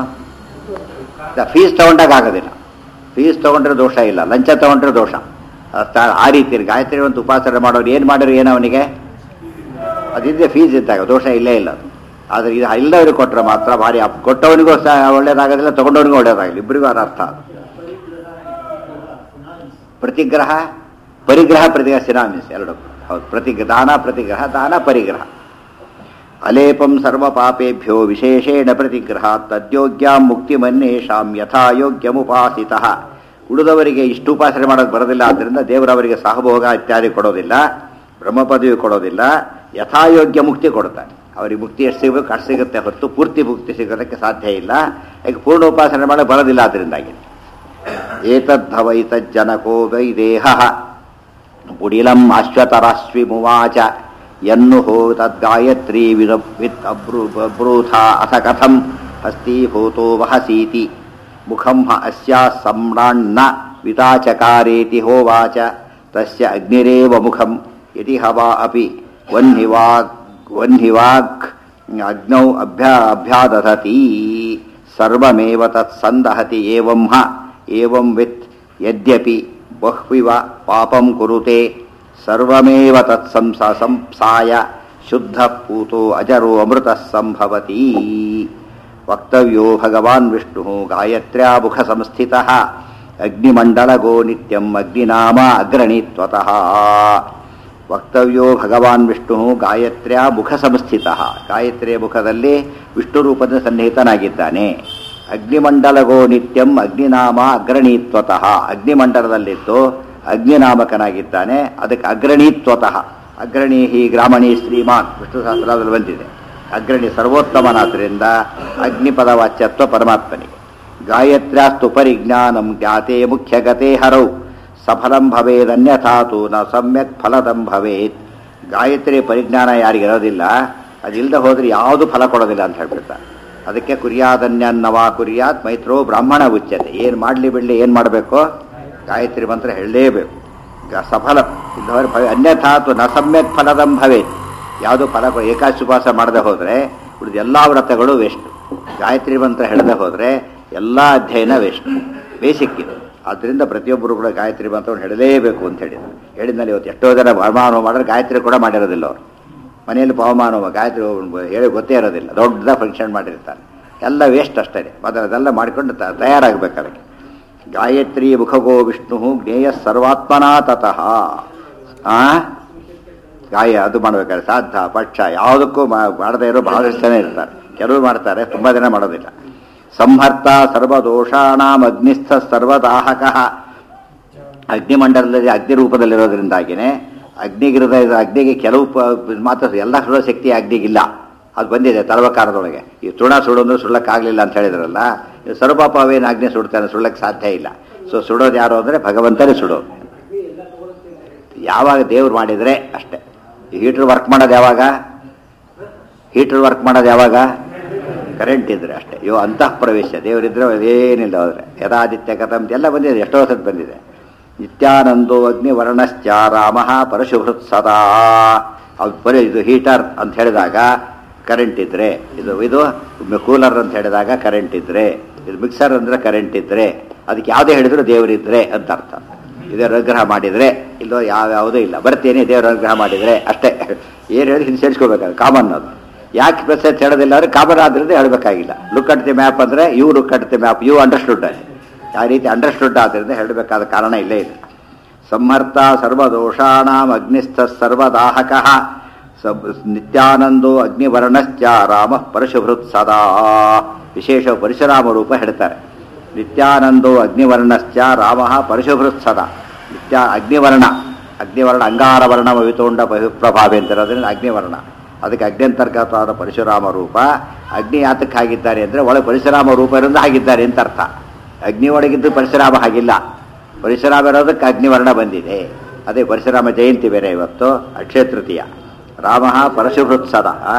ಫೀಸ್ ತಗೊಂಡಾಗ ಆಗೋದಿಲ್ಲ ಫೀಸ್ ತಗೊಂಡ್ರೆ ದೋಷ ಇಲ್ಲ ಲಂಚ ತಗೊಂಡ್ರೆ ದೋಷ ಅಷ್ಟ- ಆ ರೀತಿ ಗಾಯತ್ರಿ ಒಂದು ಉಪಾಸನೆ ಮಾಡೋರು ಏನು ಮಾಡಿದ್ರು ಏನು ಅವನಿಗೆ ಅದಿದ್ದೆ ಫೀಸ್ ಇದ್ದಾಗ ದೋಷ ಇಲ್ಲೇ ಇಲ್ಲ ಅದು ಆದರೆ ಇದು ಇಲ್ಲದವ್ರಿಗೆ ಕೊಟ್ಟರೆ ಮಾತ್ರ ಭಾರಿ ಅಪ್- ಕೊಟ್ಟವನಿಗೂ ಸಹ ಒಳ್ಳೇದಾಗೋದಿಲ್ಲ ತಗೊಂಡವನಿಗೂ ಒಳ್ಳೇದಾಗಲ್ಲ ಇಬ್ಬರಿಗೂ ಅದರ ಅರ್ಥ ಅದು. ಪ್ರತಿಗ್ರಹ ಪರಿಗ್ರಹ ಪ್ರತಿಗ್ರಹ ಸಿನಾಮಿಸ್ ಎರಡು ಹೌದು ಪ್ರತಿಗ್ರಹ ದಾನ ಪ್ರತಿಗ್ರಹ ದಾನ ಪರಿಗ್ರಹ ಅಲೇಪಂ ಸರ್ವ ಪಾಪೇಭ್ಯೋ ವಿಶೇಷೇಣ ಪ್ರತಿಗ್ರಹ ತದ್ಯೋಗ್ಯಾಂ ಮುಕ್ತಿಮನ್ಯೇಷಾಂ ಯಥಾ ಯೋಗ್ಯಮುಪಾಸಿತಃ ಉಳಿದವರಿಗೆ ಇಷ್ಟು ಉಪಾಸನೆ ಮಾಡೋದು ಬರೋದಿಲ್ಲ ಆದ್ದರಿಂದ ದೇವರವರಿಗೆ ಸಹಭೋಗ ಇತ್ಯಾದಿ ಕೊಡೋದಿಲ್ಲ ಬ್ರಹ್ಮ ಪದವಿ ಕೊಡೋದಿಲ್ಲ ಯಥಾಯೋಗ್ಯ ಮುಕ್ತಿ ಕೊಡ್ತಾನೆ ಅವರಿಗೆ ಮುಕ್ತಿ ಎಷ್ಟು ಸಿಗಬೇಕು ಅಷ್ಟು ಸಿಗುತ್ತೆ ಹೊರತು ಪೂರ್ತಿ ಮುಕ್ತಿ ಸಿಗೋದಕ್ಕೆ ಸಾಧ್ಯ ಇಲ್ಲ ಈಗ ಪೂರ್ಣ ಉಪಾಸನೆ ಮಾಡೋಕೆ ಬರೋದಿಲ್ಲ ಅದರಿಂದಾಗಿ ಏತದ್ಭವೈತಜ್ಜನಕೋ ವೈ ದೇಹ ಪುಡಿಲಂ ಅಶ್ವತರಶ್ವಿಮುವಾಚ ಯನ್ನುಹೋ ತದ್ಗಾಯತ್ರೀ ವಿದ ವಿತ್ ಅಬ್ರೂ ಅಬ್ರೂಥ ಅಥ ಕಥಂ ಹಸ್ತೀಭೂತೋ ವಹಸೀತಿ ಮುಖಂ ಹ ಅಸ್ಯಾ ಸಮ್ರಾಣ್ಣ ವಿತಾಚಕಾರೇತಿ ಹೋವಾಚ ತಸ್ಯ ಅಗ್ನಿರೇವ ಮುಖಂ ಯದಿ ಹವಾ ಅಪಿ ವನ್ಹಿವಾಗ್ ವನ್ಹಿವಾಗ್ ಅಗ್ನೌ ಅಭ್ಯಾ ಅಭ್ಯಾದಧತಿ ಸರ್ವಮೇವ ತತ್ಸಂದಹತಿ ಏವಂ ಹ ಏವಂ ವಿತ್ ಯದ್ಯಪಿ ಬಹ್ವಿವ ಪಾಪಂ ಕುರುತೆ ಸರ್ವಮೇವ ತತ್ಸಂಸ ಸಂಸಾಯ ಶುದ್ಧ ಪೂತೋ ಅಜರೋ ಅಮೃತ ಸಂಭವತಿ ವಕ್ತವ್ಯೋ ಭಗವಾನ್ ವಿಷ್ಣು ಗಾಯತ್ರ್ಯಾ ಮುಖ ಸಂಸ್ಥಿತ ಅಗ್ನಿಮಂಡಲಗೋ ನಿತ್ಯಂ ಅಗ್ನಿನಾಮ ಅಗ್ರಣೀತ್ವತಃ ವಕ್ತವ್ಯೋ ಭಗವಾನ್ ವಿಷ್ಣು ಗಾಯತ್ರ್ಯಾ ಮುಖ ಸಂಸ್ಥಿತ ಗಾಯತ್ರಿಯ ಮುಖದಲ್ಲಿ ವಿಷ್ಣು ರೂಪದ ಸನ್ನಿಹಿತನಾಗಿದ್ದಾನೆ ಅಗ್ನಿಮಂಡಲಗೋ ನಿತ್ಯಂ ಅಗ್ನಿನಾಮ ಅಗ್ರಣೀತ್ವತಃ ಅಗ್ನಿಮಂಡಲದಲ್ಲಿದ್ದು ಅಗ್ನಿನಾಮಕನಾಗಿದ್ದಾನೆ ಅದಕ್ಕೆ ಅಗ್ರಣೀತ್ವತಃ ಅಗ್ರಣಿ ಹಿ ಗ್ರಾಮಣಿ ಶ್ರೀಮಾನ್ ವಿಷ್ಣು ಸಹಸ್ರದಲ್ಲಿ ಬಂದಿದೆ ಅಗ್ರಣಿ ಸರ್ವೋತ್ತಮನಾದ್ರಿಂದ ಅಗ್ನಿಪದ ವಾಚ್ಯತ್ವ ಪರಮಾತ್ಮನಿಗೆ ಗಾಯತ್ರ್ಯಾಸ್ತು ಪರಿಜ್ಞಾನಂ ಜ್ಞಾತೆ ಮುಖ್ಯಗತೆ ಹರೌ ಸಫಲಂ ಭವೇದ್ ಅನ್ಯಥಾತು ನ ಸಮ್ಯಕ್ ಫಲದಂ ಭವೇತ್ ಗಾಯತ್ರಿ ಪರಿಜ್ಞಾನ ಯಾರಿಗಿರೋದಿಲ್ಲ ಅದಿಲ್ಲದೆ ಹೋದ್ರೆ ಯಾವುದು ಫಲ ಕೊಡೋದಿಲ್ಲ ಅಂತ ಹೇಳ್ಬಿಡ್ತಾರೆ ಅದಕ್ಕೆ ಕುರ್ಯಾದನ್ಯನ್ನವಾ ಕುರ್ಯಾತ್ ಮೈತ್ರೋ ಬ್ರಾಹ್ಮಣ ಉಚ್ಯತೆ ಏನು ಮಾಡಲಿ ಬಿಡಲಿ ಏನು ಮಾಡಬೇಕು ಗಾಯತ್ರಿ ಮಂತ್ರ ಹೇಳಲೇಬೇಕು ಗ- ಸಫಲ ಇದ್ದವರು ಭವ ಅನ್ಯಥಾತು ನ ಸಮ್ಯಕ್ ಫಲದಂ ಭವೇತ್ ಯಾವುದು ಫಲ ಕೊ- ಏಕಾದಶಿ ಉಪವಾಸ ಮಾಡದೆ ಹೋದರೆ ಉಳಿದ ಎಲ್ಲ ವ್ರತಗಳು ವೇಸ್ಟ್ ಗಾಯತ್ರಿ ಮಂತ್ರ ಹೇಳದೆ ಹೋದರೆ ಎಲ್ಲ ಅಧ್ಯಯನ ವೇಸ್ಟ್ ಬೇಸಿಕ್ ಇದು ಆದ್ದರಿಂದ ಪ್ರತಿಯೊಬ್ಬರು ಕೂಡ ಗಾಯತ್ರಿ ಮಂತ್ರವನ್ನು ಹೇಳಲೇಬೇಕು ಅಂತ ಹೇಳಿದ್ರು ಹೇಳಿದ್ಮೇಲೆ ಇವತ್ತು ಎಷ್ಟೋ ಜನ ಪವಮಾನ ಮಾಡಿದ್ರೆ ಗಾಯತ್ರಿ ಕೂಡ ಮಾಡಿರೋದಿಲ್ಲ ಅವರು ಮನೆಯಲ್ಲಿ ಪವಮಾನ ಗಾಯತ್ರಿ ಹೇಳಿ ಗೊತ್ತೇ ಇರೋದಿಲ್ಲ ದೊಡ್ಡದ ಫಂಕ್ಷನ್ ಮಾಡಿರ್ತಾರೆ ಎಲ್ಲ ವೇಸ್ಟ್ ಅಷ್ಟೇ ಮತ್ತು ಅದೆಲ್ಲ ಮಾಡಿಕೊಂಡು ತ- ತಯಾರಾಗಬೇಕು ಅದಕ್ಕೆ ಗಾಯತ್ರಿ ಮುಖಗೋ ವಿಷ್ಣು ಜ್ಞೇಯ ಸರ್ವಾತ್ಮನಾ ತತಃ ಆ ಗಾಯ ಅದು ಮಾಡ್ಬೇಕಾದ್ರೆ ಸಾಧ್ಯ ಪಕ್ಷ ಯಾವುದಕ್ಕೂ ಮಾ- ಮಾಡದೇ ಇರೋ ಬಹಳಷ್ಟು ಜನ ಇರ್ತಾರೆ ಕೆಲವರು ಮಾಡ್ತಾರೆ ತುಂಬ ಜನ ಮಾಡೋದಿಲ್ಲ ಸಂಹರ್ತ ಸರ್ವದೋಷಾಣಾಂ ಅಗ್ನಿಸ್ಥ ಸರ್ವದಾಹಕ ಅಗ್ನಿಮಂಡಲದಲ್ಲಿ ಅಗ್ನಿ ರೂಪದಲ್ಲಿರೋದ್ರಿಂದಾಗಿನೇ ಅಗ್ನಿಗಿರದ ಅಗ್ನಿಗೆ ಕೆಲವು ಪ- ಮಾತ್ರ ಎಲ್ಲ ಸುಡೋ ಶಕ್ತಿ ಅಗ್ನಿಗಿಲ್ಲ ಅದು ಬಂದಿದೆ ತರ್ವಕಾರದೊಳಗೆ ಈ ತೃಣ ಸುಡೋದು ಸುಳ್ಳಕ್ಕಾಗಲಿಲ್ಲ ಅಂತ ಹೇಳಿದ್ರಲ್ಲ ಈ ಸರ್ವಪಾಪವೇನು ಅಗ್ನಿ ಸುಡ್ತಾನೆ ಸುಳ್ಳಕ್ಕೆ ಸಾಧ್ಯ ಇಲ್ಲ ಸೊ ಸುಡೋದು ಯಾರು ಅಂದರೆ ಭಗವಂತನೇ ಸುಡೋದು ಯಾವಾಗ ದೇವ್ರು ಮಾಡಿದರೆ ಅಷ್ಟೇ ಈ ಹೀಟ್ರ್ ವರ್ಕ್ ಮಾಡೋದು ಯಾವಾಗ ಹೀಟ್ರ್ ವರ್ಕ್ ಮಾಡೋದು ಯಾವಾಗ ಕರೆಂಟ್ ಇದ್ರೆ ಅಷ್ಟೇ ಇವು ಅಂತಃ ಪ್ರವೇಶ ದೇವರಿದ್ರೆ ಅದೇನಿಲ್ಲ ಹೋದ್ರೆ ಯಥಾದಿತ್ಯ ಕಥಂ ಎಲ್ಲ ಬಂದಿದೆ ಎಷ್ಟೋ ಸತ್ ಬಂದಿದೆ ನಿತ್ಯಾನಂದೋ ಅಗ್ನಿ ವರ್ಣಶ್ಚ ರಾಮ ಪರಶುಭೃತ್ ಸದಾ ಅದು ಬರೀ ಇದು ಹೀಟರ್ ಅಂತ ಹೇಳಿದಾಗ ಕರೆಂಟ್ ಇದ್ರೆ ಇದು ಇದು ಕೂಲರ್ ಅಂತ ಹೇಳಿದಾಗ ಕರೆಂಟ್ ಇದ್ರೆ ಇದು ಮಿಕ್ಸರ್ ಅಂದ್ರೆ ಕರೆಂಟ್ ಇದ್ರೆ ಅದಕ್ಕೆ ಯಾವುದೇ ಹೇಳಿದ್ರು ದೇವರಿದ್ರೆ ಅಂತ ಅರ್ಥ ಇದೇ ಅನುಗ್ರಹ ಮಾಡಿದ್ರೆ ಇಲ್ಲೋ ಯಾವ ಯಾವುದೂ ಇಲ್ಲ ಬರ್ತೀನಿ ದೇವರ ಅನುಗ್ರಹ ಮಾಡಿದ್ರೆ ಅಷ್ಟೇ ಏನು ಹೇಳಿ ಹಿಂದೆ ಸೇರಿಸ್ಕೋಬೇಕಾದ್ರೆ ಕಾಮನ್ ಅದು ಯಾಕೆ ಮೆಸೇಜ್ ಹೇಳೋದಿಲ್ಲ ಅಂದ್ರೆ ಕಾಮನ್ ಆದ್ರಿಂದ ಹೇಳಬೇಕಾಗಿಲ್ಲ ಲುಕ್ ಅಟ್ ದಿ ಮ್ಯಾಪ್ ಅಂದ್ರೆ you look at the map you understood ಆ ರೀತಿ ಅಂಡರ್ಸ್ಟುಡ್ ಆದ್ರಿಂದ ಹೇಳಬೇಕಾದ ಕಾರಣ ಇಲ್ಲೇ ಇಲ್ಲ ಸಂಹರ್ತ ಸರ್ವದೋಷಾಣಾಂ ಅಗ್ನಿಸ್ಥ ಸರ್ವದಾಹಕ ಸಬ್ ನಿತ್ಯಾನಂದೋ ಅಗ್ನಿವರ್ಣಶ್ಚ ರಾಮ ಪರಶುಭೃತ್ ಸದಾ ವಿಶೇಷ ಪರಶುರಾಮ ರೂಪ ಹೇಳ್ತಾರೆ ನಿತ್ಯಾನಂದೋ ಅಗ್ನಿವರ್ಣಶ್ಚ ರಾಮ ಪರಶುಭೃತ್ ಸದಾ ನಿತ್ಯ ಅಗ್ನಿವರ್ಣ ಅಗ್ನಿವರ್ಣ ಅಂಗಾರವರ್ಣ ವಿತೋಂಡ ಪ್ರಭಾವಿ ಅಂತಿರೋದ್ರಿಂದ ಅಗ್ನಿವರ್ಣ ಅದಕ್ಕೆ ಅಗ್ನಿಯಂತರ್ಗತವಾದ ಪರಶುರಾಮ ರೂಪ ಅಗ್ನಿ ಯಾತಕ್ಕೆ ಆಗಿದ್ದಾರೆ ಅಂದರೆ ಒಳಗೆ ಪರಶುರಾಮ ರೂಪ ಇರೋದು ಆಗಿದ್ದಾರೆ ಅಂತ ಅರ್ಥ ಅಗ್ನಿ ಒಳಗಿದ್ದು ಪರಶುರಾಮ ಹಾಗಿಲ್ಲ ಪರಶುರಾಮ ಇರೋದಕ್ಕೆ ಅಗ್ನಿವರ್ಣ ಬಂದಿದೆ ಅದೇ ಪರಶುರಾಮ ಜಯಂತಿ ಬೇರೆ ಇವತ್ತು ಅಕ್ಷಯ ತೃತೀಯ ರಾಮ ಪರಶುಭೃತ್ ಸದಾ ಆ?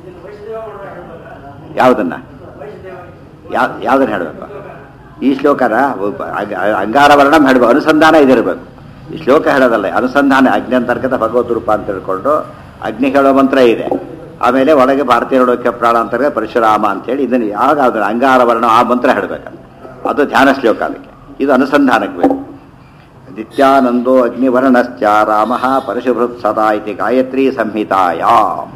ಯಾವುದನ್ನ ಯಾವ ಯಾವ್ದನ್ನ ಹೇಳಬೇಕು ಈ ಶ್ಲೋಕನ ಒಬ್ಬ ಅಗ- ಅಂಗಾರವರ್ಣ ಹೇಳಬೇಕು ಅನುಸಂಧಾನ ಇದಿರಬೇಕು ಈ ಶ್ಲೋಕ ಹೇಳೋದಲ್ಲ ಅನುಸಂಧಾನ ಅಗ್ನಿ ಅಂತರ್ಗತ ಭಗವದ್ ರೂಪ ಅಂತ ತಿಳ್ಕೊಂಡು ಅಗ್ನಿ ಹೇಳೋ ಮಂತ್ರ ಇದೆ ಆಮೇಲೆ ಒಳಗೆ ಭಾರತೀಯ ಹೇಳೋಕೆ ಪ್ರಾಣ ಅಂತರ್ಗತ ಪರಶುರಾಮ ಅಂತೇಳಿ ಇದನ್ನು ಯಾವಾಗ ಅದನ್ನ ಅಂಗಾರವರ್ಣ ಆ ಮಂತ್ರ ಹೇಳಬೇಕಂತ ಅದು ಧ್ಯಾನ ಶ್ಲೋಕ ಅದಕ್ಕೆ ಇದು ಅನುಸಂಧಾನಕ್ಕೆ ಬೇಕು ನಿತ್ಯಾನಂದೋ ಅಗ್ನಿವರ್ಣಶ್ಚ ರಾಮ ಪರಶುಭೃತ್ ಸದಾ ಇತಿ ಗಾಯತ್ರಿ ಸಂಹಿತಾಯ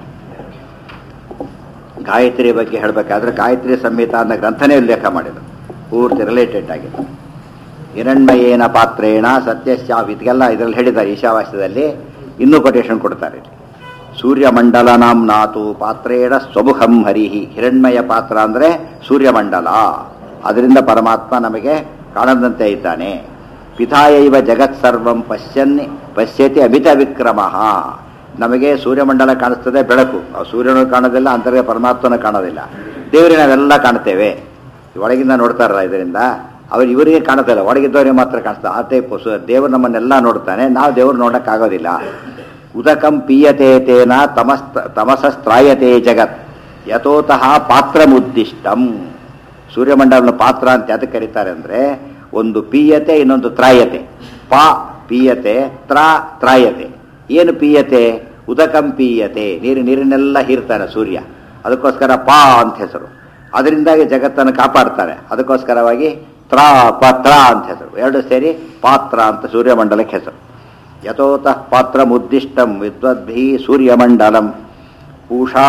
ಗಾಯತ್ರಿ ಬಗ್ಗೆ ಹೇಳಬೇಕಾದ್ರೆ ಗಾಯತ್ರಿ ಸಂಹಿತ ಅನ್ನೋ ಗ್ರಂಥನೇ ಉಲ್ಲೇಖ ಮಾಡಿದ್ರು ಪೂರ್ತಿ ರಿಲೇಟೆಡ್ ಆಗಿದೆ ಹಿರಣ್ಮಯೇನ ಪಾತ್ರೇಣ ಸತ್ಯಶ್ಚ ಇದೆಲ್ಲ ಇದರಲ್ಲಿ ಹೇಳಿದ್ದಾರೆ ಈಶಾವಾಸ್ಯದಲ್ಲಿ ಇನ್ನೂ ಕೊಟೇಶನ್ ಕೊಡ್ತಾರೆ ಇಲ್ಲಿ. ಸೂರ್ಯಮಂಡಲನಾಂ ನಾತು ಪಾತ್ರೇಣ ಸ್ವಮುಖಂ ಹರಿಹಿ ಹಿರಣ್ಮಯ ಪಾತ್ರ ಅಂದರೆ ಸೂರ್ಯಮಂಡಲ ಅದರಿಂದ ಪರಮಾತ್ಮ ನಮಗೆ ಕಾಣದಂತೆ ಇದ್ದಾನೆ ಪಿತಾಯೈವ ಜಗತ್ ಸರ್ವಂ ಪಶ್ಯನ್ ಪಶ್ಯತಿ ಅಮಿತ ವಿಕ್ರಮ ನಮಗೆ ಸೂರ್ಯಮಂಡಲ ಕಾಣಿಸ್ತದೆ ಬೆಳಕು ಆ ಸೂರ್ಯನು ಕಾಣೋದಿಲ್ಲ ಅಂತರ್ಗ ಪರಮಾತ್ಮನ ಕಾಣೋದಿಲ್ಲ ದೇವರಿಗೆ ನಾವೆಲ್ಲ ಕಾಣ್ತೇವೆ ಒಳಗಿಂದ ನೋಡ್ತಾರಲ್ಲ ಇದರಿಂದ ಅವ್ರು ಇವರಿಗೆ ಕಾಣುತ್ತಿಲ್ಲ ಒಳಗಿದ್ದವರಿಗೆ ಮಾತ್ರ ಕಾಣಿಸ್ತಾರೆ ಆ ಟೈಪ್ ದೇವರು ನಮ್ಮನ್ನೆಲ್ಲ ನೋಡ್ತಾನೆ ನಾವು ದೇವರು ನೋಡೋಕ್ಕಾಗೋದಿಲ್ಲ ಉದಕಂ ಪೀಯತೆ ತೇನ ತಮಸ್ ತಮಸಸ್ತ್ರಾಯತೆ ಜಗತ್ ಯಥೋತಃ ಪಾತ್ರಮುದ್ದಿಷ್ಟಂ ಸೂರ್ಯಮಂಡಲನ ಪಾತ್ರ ಅಂತ ಯಾತಕ್ಕೆ ಕರೀತಾರೆ ಅಂದರೆ ಒಂದು ಪೀಯತೆ ಇನ್ನೊಂದು ತ್ರಾಯತೆ ಪಾ ಪೀಯತೆ ತ್ರಾ ತ್ರಾಯತೆ ಏನು ಪೀಯತೆ ಉದಕಂ ಪೀಯತೆ ನೀರು ನೀರಿನೆಲ್ಲ ಹೀರ್ತಾನೆ ಸೂರ್ಯ ಅದಕ್ಕೋಸ್ಕರ ಪಾ ಅಂತ ಹೆಸರು ಅದರಿಂದಾಗಿ ಜಗತ್ತನ್ನು ಕಾಪಾಡ್ತಾರೆ ಅದಕ್ಕೋಸ್ಕರವಾಗಿ ತ್ರಾ ಪತ್ರ ಅಂತ ಹೆಸರು ಎರಡು ಸೇರಿ ಪಾತ್ರ ಅಂತ ಸೂರ್ಯಮಂಡಲಕ್ಕೆ ಹೆಸರು ಯಥೋತಃ ಪಾತ್ರ ಮುದ್ದಿಷ್ಟಂ ವಿದ್ವದ್ಭಿ ಸೂರ್ಯಮಂಡಲಂ ಪೂಷಾ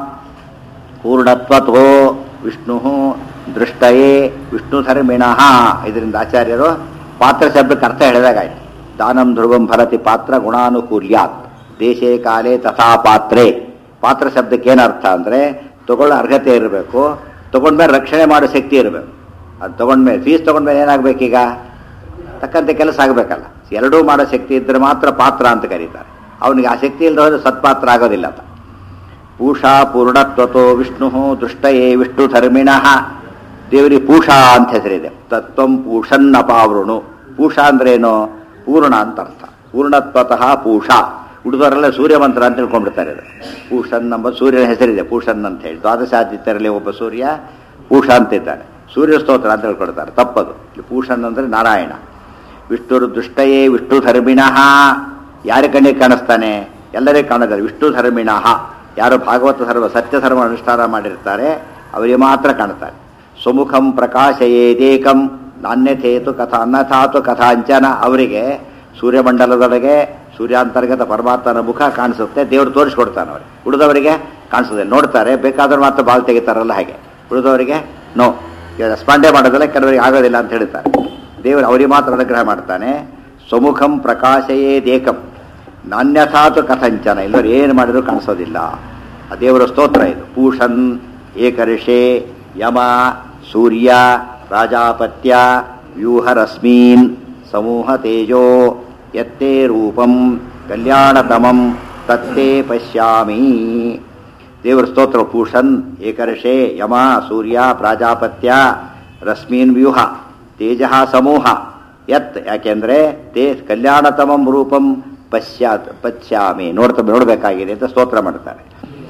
ಪೂರ್ಣತ್ವತೋ ವಿಷ್ಣು ದೃಷ್ಟಯೇ ವಿಷ್ಣುಧರ್ಮಿಣಃ ಇದರಿಂದ ಆಚಾರ್ಯರು ಪಾತ್ರ ಶಬ್ದಕ್ಕೆ ಅರ್ಥ ಹೇಳಿದಾಗಾಯ್ತು ದಾನಂ ಧ್ರುವಂ ಫಲತಿ ಪಾತ್ರ ಗುಣಾನುಕೂಲ್ಯಾತ್ ದೇಶೇ ಕಾಲೇ ತಥಾ ಪಾತ್ರೆ ಪಾತ್ರ ಶಬ್ದಕ್ಕೆ ಏನು ಅರ್ಥ ಅಂದರೆ ತಗೊಳ್ಳೋ ಅರ್ಹತೆ ಇರಬೇಕು ತಗೊಂಡ್ಮೇಲೆ ರಕ್ಷಣೆ ಮಾಡೋ ಶಕ್ತಿ ಇರಬೇಕು ಅದು ತಗೊಂಡ್ಮೇಲೆ ಫೀಸ್ ತಗೊಂಡ್ಮೇಲೆ ಏನಾಗಬೇಕೀಗ ತಕ್ಕಂತೆ ಕೆಲಸ ಆಗಬೇಕಲ್ಲ ಎರಡೂ ಮಾಡೋ ಶಕ್ತಿ ಇದ್ದರೆ ಮಾತ್ರ ಪಾತ್ರ ಅಂತ ಕರೀತಾರೆ ಅವನಿಗೆ ಆ ಶಕ್ತಿ ಇಲ್ಲದೆ ಹೋದ್ರೆ ಸತ್ಪಾತ್ರ ಆಗೋದಿಲ್ಲ ಅಂತ ಪೂಷಾ ಪೂರ್ಣತ್ವತೋ ವಿಷ್ಣು ದೃಷ್ಟಯೇ ವಿಷ್ಣು ಧರ್ಮಿಣಃ ದೇವರಿಗೆ ಪೂಷಾ ಅಂತ ಹೆಸರಿದೆ ತತ್ವಂ ಪೂಷನ್ನಪಾವೃಣು ಪೂಷಾ ಅಂದ್ರೇನು ಪೂರ್ಣ ಅಂತ ಅರ್ಥ ಪೂರ್ಣತ್ವತಃ ಪೂಷಾ ಉಳಿದವರೆಲ್ಲ ಸೂರ್ಯ ಮಂತ್ರ ಅಂತ ತಿಳ್ಕೊಂಡ್ಬಿಡ್ತಾರೆ ಇದು ಪೂಷನ್ ಎಂಬ ಸೂರ್ಯನ ಹೆಸರಿದೆ ಪೂಷನ್ ಅಂತ ಹೇಳಿ ದ್ವಾದಶಾದಿತ್ಯರಲ್ಲಿ ಒಬ್ಬ ಸೂರ್ಯ ಪೂಷ ಅಂತ ಇದ್ದಾನೆ ಸೂರ್ಯ ಸ್ತೋತ್ರ ಅಂತ ಹೇಳ್ಕೊಡ್ತಾರೆ ತಪ್ಪದು ಇಲ್ಲಿ ಪೂಷನ್ ಅಂದರೆ ನಾರಾಯಣ ವಿಷ್ಣುರು ದುಷ್ಟಯೇ ವಿಷ್ಣು ಧರ್ಮಿಣಃ ಯಾರ ಕಣ್ಣಿಗೆ ಕಾಣಿಸ್ತಾನೆ ಎಲ್ಲರಿಗೂ ಕಾಣಿದ್ದಾರೆ ವಿಷ್ಣು ಧರ್ಮಿಣಃ ಯಾರು ಭಾಗವತ ಧರ್ಮ ಸತ್ಯ ಧರ್ಮ ಅನುಷ್ಠಾನ ಮಾಡಿರ್ತಾರೆ ಅವರಿಗೆ ಮಾತ್ರ ಕಾಣುತ್ತಾರೆ ಸುಮುಖಂ ಪ್ರಕಾಶಯೇದೇಕಂ ನಾಣ್ಯಥೇತು ಕಥಾ ಅನ್ನಥಾತು ಕಥಾಂಚನ ಅವರಿಗೆ ಸೂರ್ಯಮಂಡಲದೊಳಗೆ ಸೂರ್ಯಾಂತರ್ಗತ ಪರಮಾತ್ಮನ ಮುಖ ಕಾಣಿಸುತ್ತೆ ದೇವರು ತೋರಿಸ್ಕೊಡ್ತಾನೆ ಅವ್ರಿಗೆ ಉಳಿದವರಿಗೆ ಕಾಣಿಸೋದಿಲ್ಲ ನೋಡ್ತಾರೆ ಬೇಕಾದ್ರೆ ಮಾತ್ರ ಬಾಲ್ ತೆಗಿತಾರಲ್ಲ ಹಾಗೆ ಉಳಿದವರಿಗೆ ನೋ ಇವಾಗ ಸ್ಪಂಡೆ ಮಾಡೋದಿಲ್ಲ ಕೆಲವರಿಗೆ ಆಗೋದಿಲ್ಲ ಅಂತ ಹೇಳ್ತಾರೆ ದೇವರು ಅವರಿಗೆ ಮಾತ್ರ ಅನುಗ್ರಹ ಮಾಡ್ತಾನೆ ಸ್ವಮುಖಂ ಪ್ರಕಾಶಯೇದೇಕಂ ನಾಣ್ಯಥಾತು ಕಥಂಚನ ಎಲ್ಲರೂ ಏನು ಮಾಡಿದ್ರು ಕಾಣಿಸೋದಿಲ್ಲ ಆ ದೇವರ ಸ್ತೋತ್ರ ಇದು ಪೂಷನ್ ಏಕರ್ಷೆ ಯಮ ಸೂರ್ಯ ರಾಜಾಪತ್ಯ ವ್ಯೂಹರಶ್ಮೀನ್ ಸಮೂಹ ತೇಜೋ ಯತ್ತೇ ರೂಪಂ ಕಲ್ಯಾಣತಮಂ ತತ್ತೇ ಪಶ್ಯಾಮಿ ದೇವರ ಸ್ತೋತ್ರ ಪೂಷನ್ ಏಕರ್ಷೆ ಯಮ ಸೂರ್ಯ ಪ್ರಾಜಾಪತ್ಯ ರಶ್ಮೀನ್ ವ್ಯೂಹ ತೇಜ ಸಮೂಹ ಯತ್ ಯಾಕೆಂದ್ರೆ ತೇ ಕಲ್ಯಾಣತಮಂ ರೂಪಂ ಪಶ್ಚಾತ್ ಪಶ್ಯಾಮಿ ನೋಡ್ತಾ ನೋಡಬೇಕಾಗಿದೆ ಅಂತ ಸ್ತೋತ್ರ ಮಾಡ್ತಾರೆ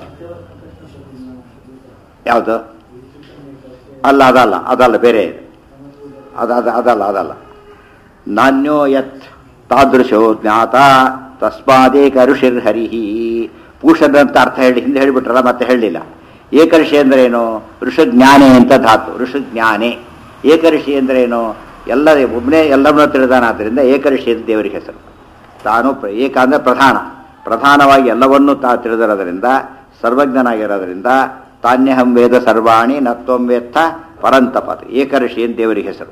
ಯಾವುದು ಅಲ್ಲ ಅದಲ್ಲ ಅದಲ್ಲ ಬೇರೆ ಇದೆ ಅದಾದ ಅದಲ್ಲ ಅದಲ್ಲ ನಾಣ್ಯೋ ಯತ್ ತಾದೃಶೋ ಜ್ಞಾತ ತಸ್ಮಾದೇಕ ಋಷಿರ್ ಹರಿಹಿ ಪೂಷದ ಅಂತ ಅರ್ಥ ಹೇಳಿ ಹಿಂದೆ ಹೇಳಿಬಿಟ್ರಲ್ಲ ಮತ್ತೆ ಹೇಳಲಿಲ್ಲ ಏಕಋಷಿ ಅಂದ್ರೆ ಏನು ಋಷಜ್ಞಾನೆ ಅಂತ ಧಾತು ಋಷಜ್ಞಾನೆ ಏಕಋಷಿ ಅಂದ್ರೆ ಏನು ಎಲ್ಲ ಒಬ್ಬನೇ ಎಲ್ಲವನ್ನೂ ತಿಳಿದಾನಾದ್ರಿಂದ ಏಕಋಷಿ ಅಂತ ದೇವರಿಗೆ ಹೆಸರು ತಾನು ಪ್ರ- ಏಕ ಅಂದ್ರೆ ಪ್ರಧಾನ ಪ್ರಧಾನವಾಗಿ ಎಲ್ಲವನ್ನೂ ತಾ ತಿಳಿದಿರೋದ್ರಿಂದ ಸರ್ವಜ್ಞನಾಗಿರೋದ್ರಿಂದ ತಾನ್ಯಹಂ ವೇದ ಸರ್ವಾಣಿ ನತ್ವಂ ವೇತ್ತ ಪರಂತಪತ್ ಏಕಋಷಿ ಅಂತ ದೇವರಿಗೆ ಹೆಸರು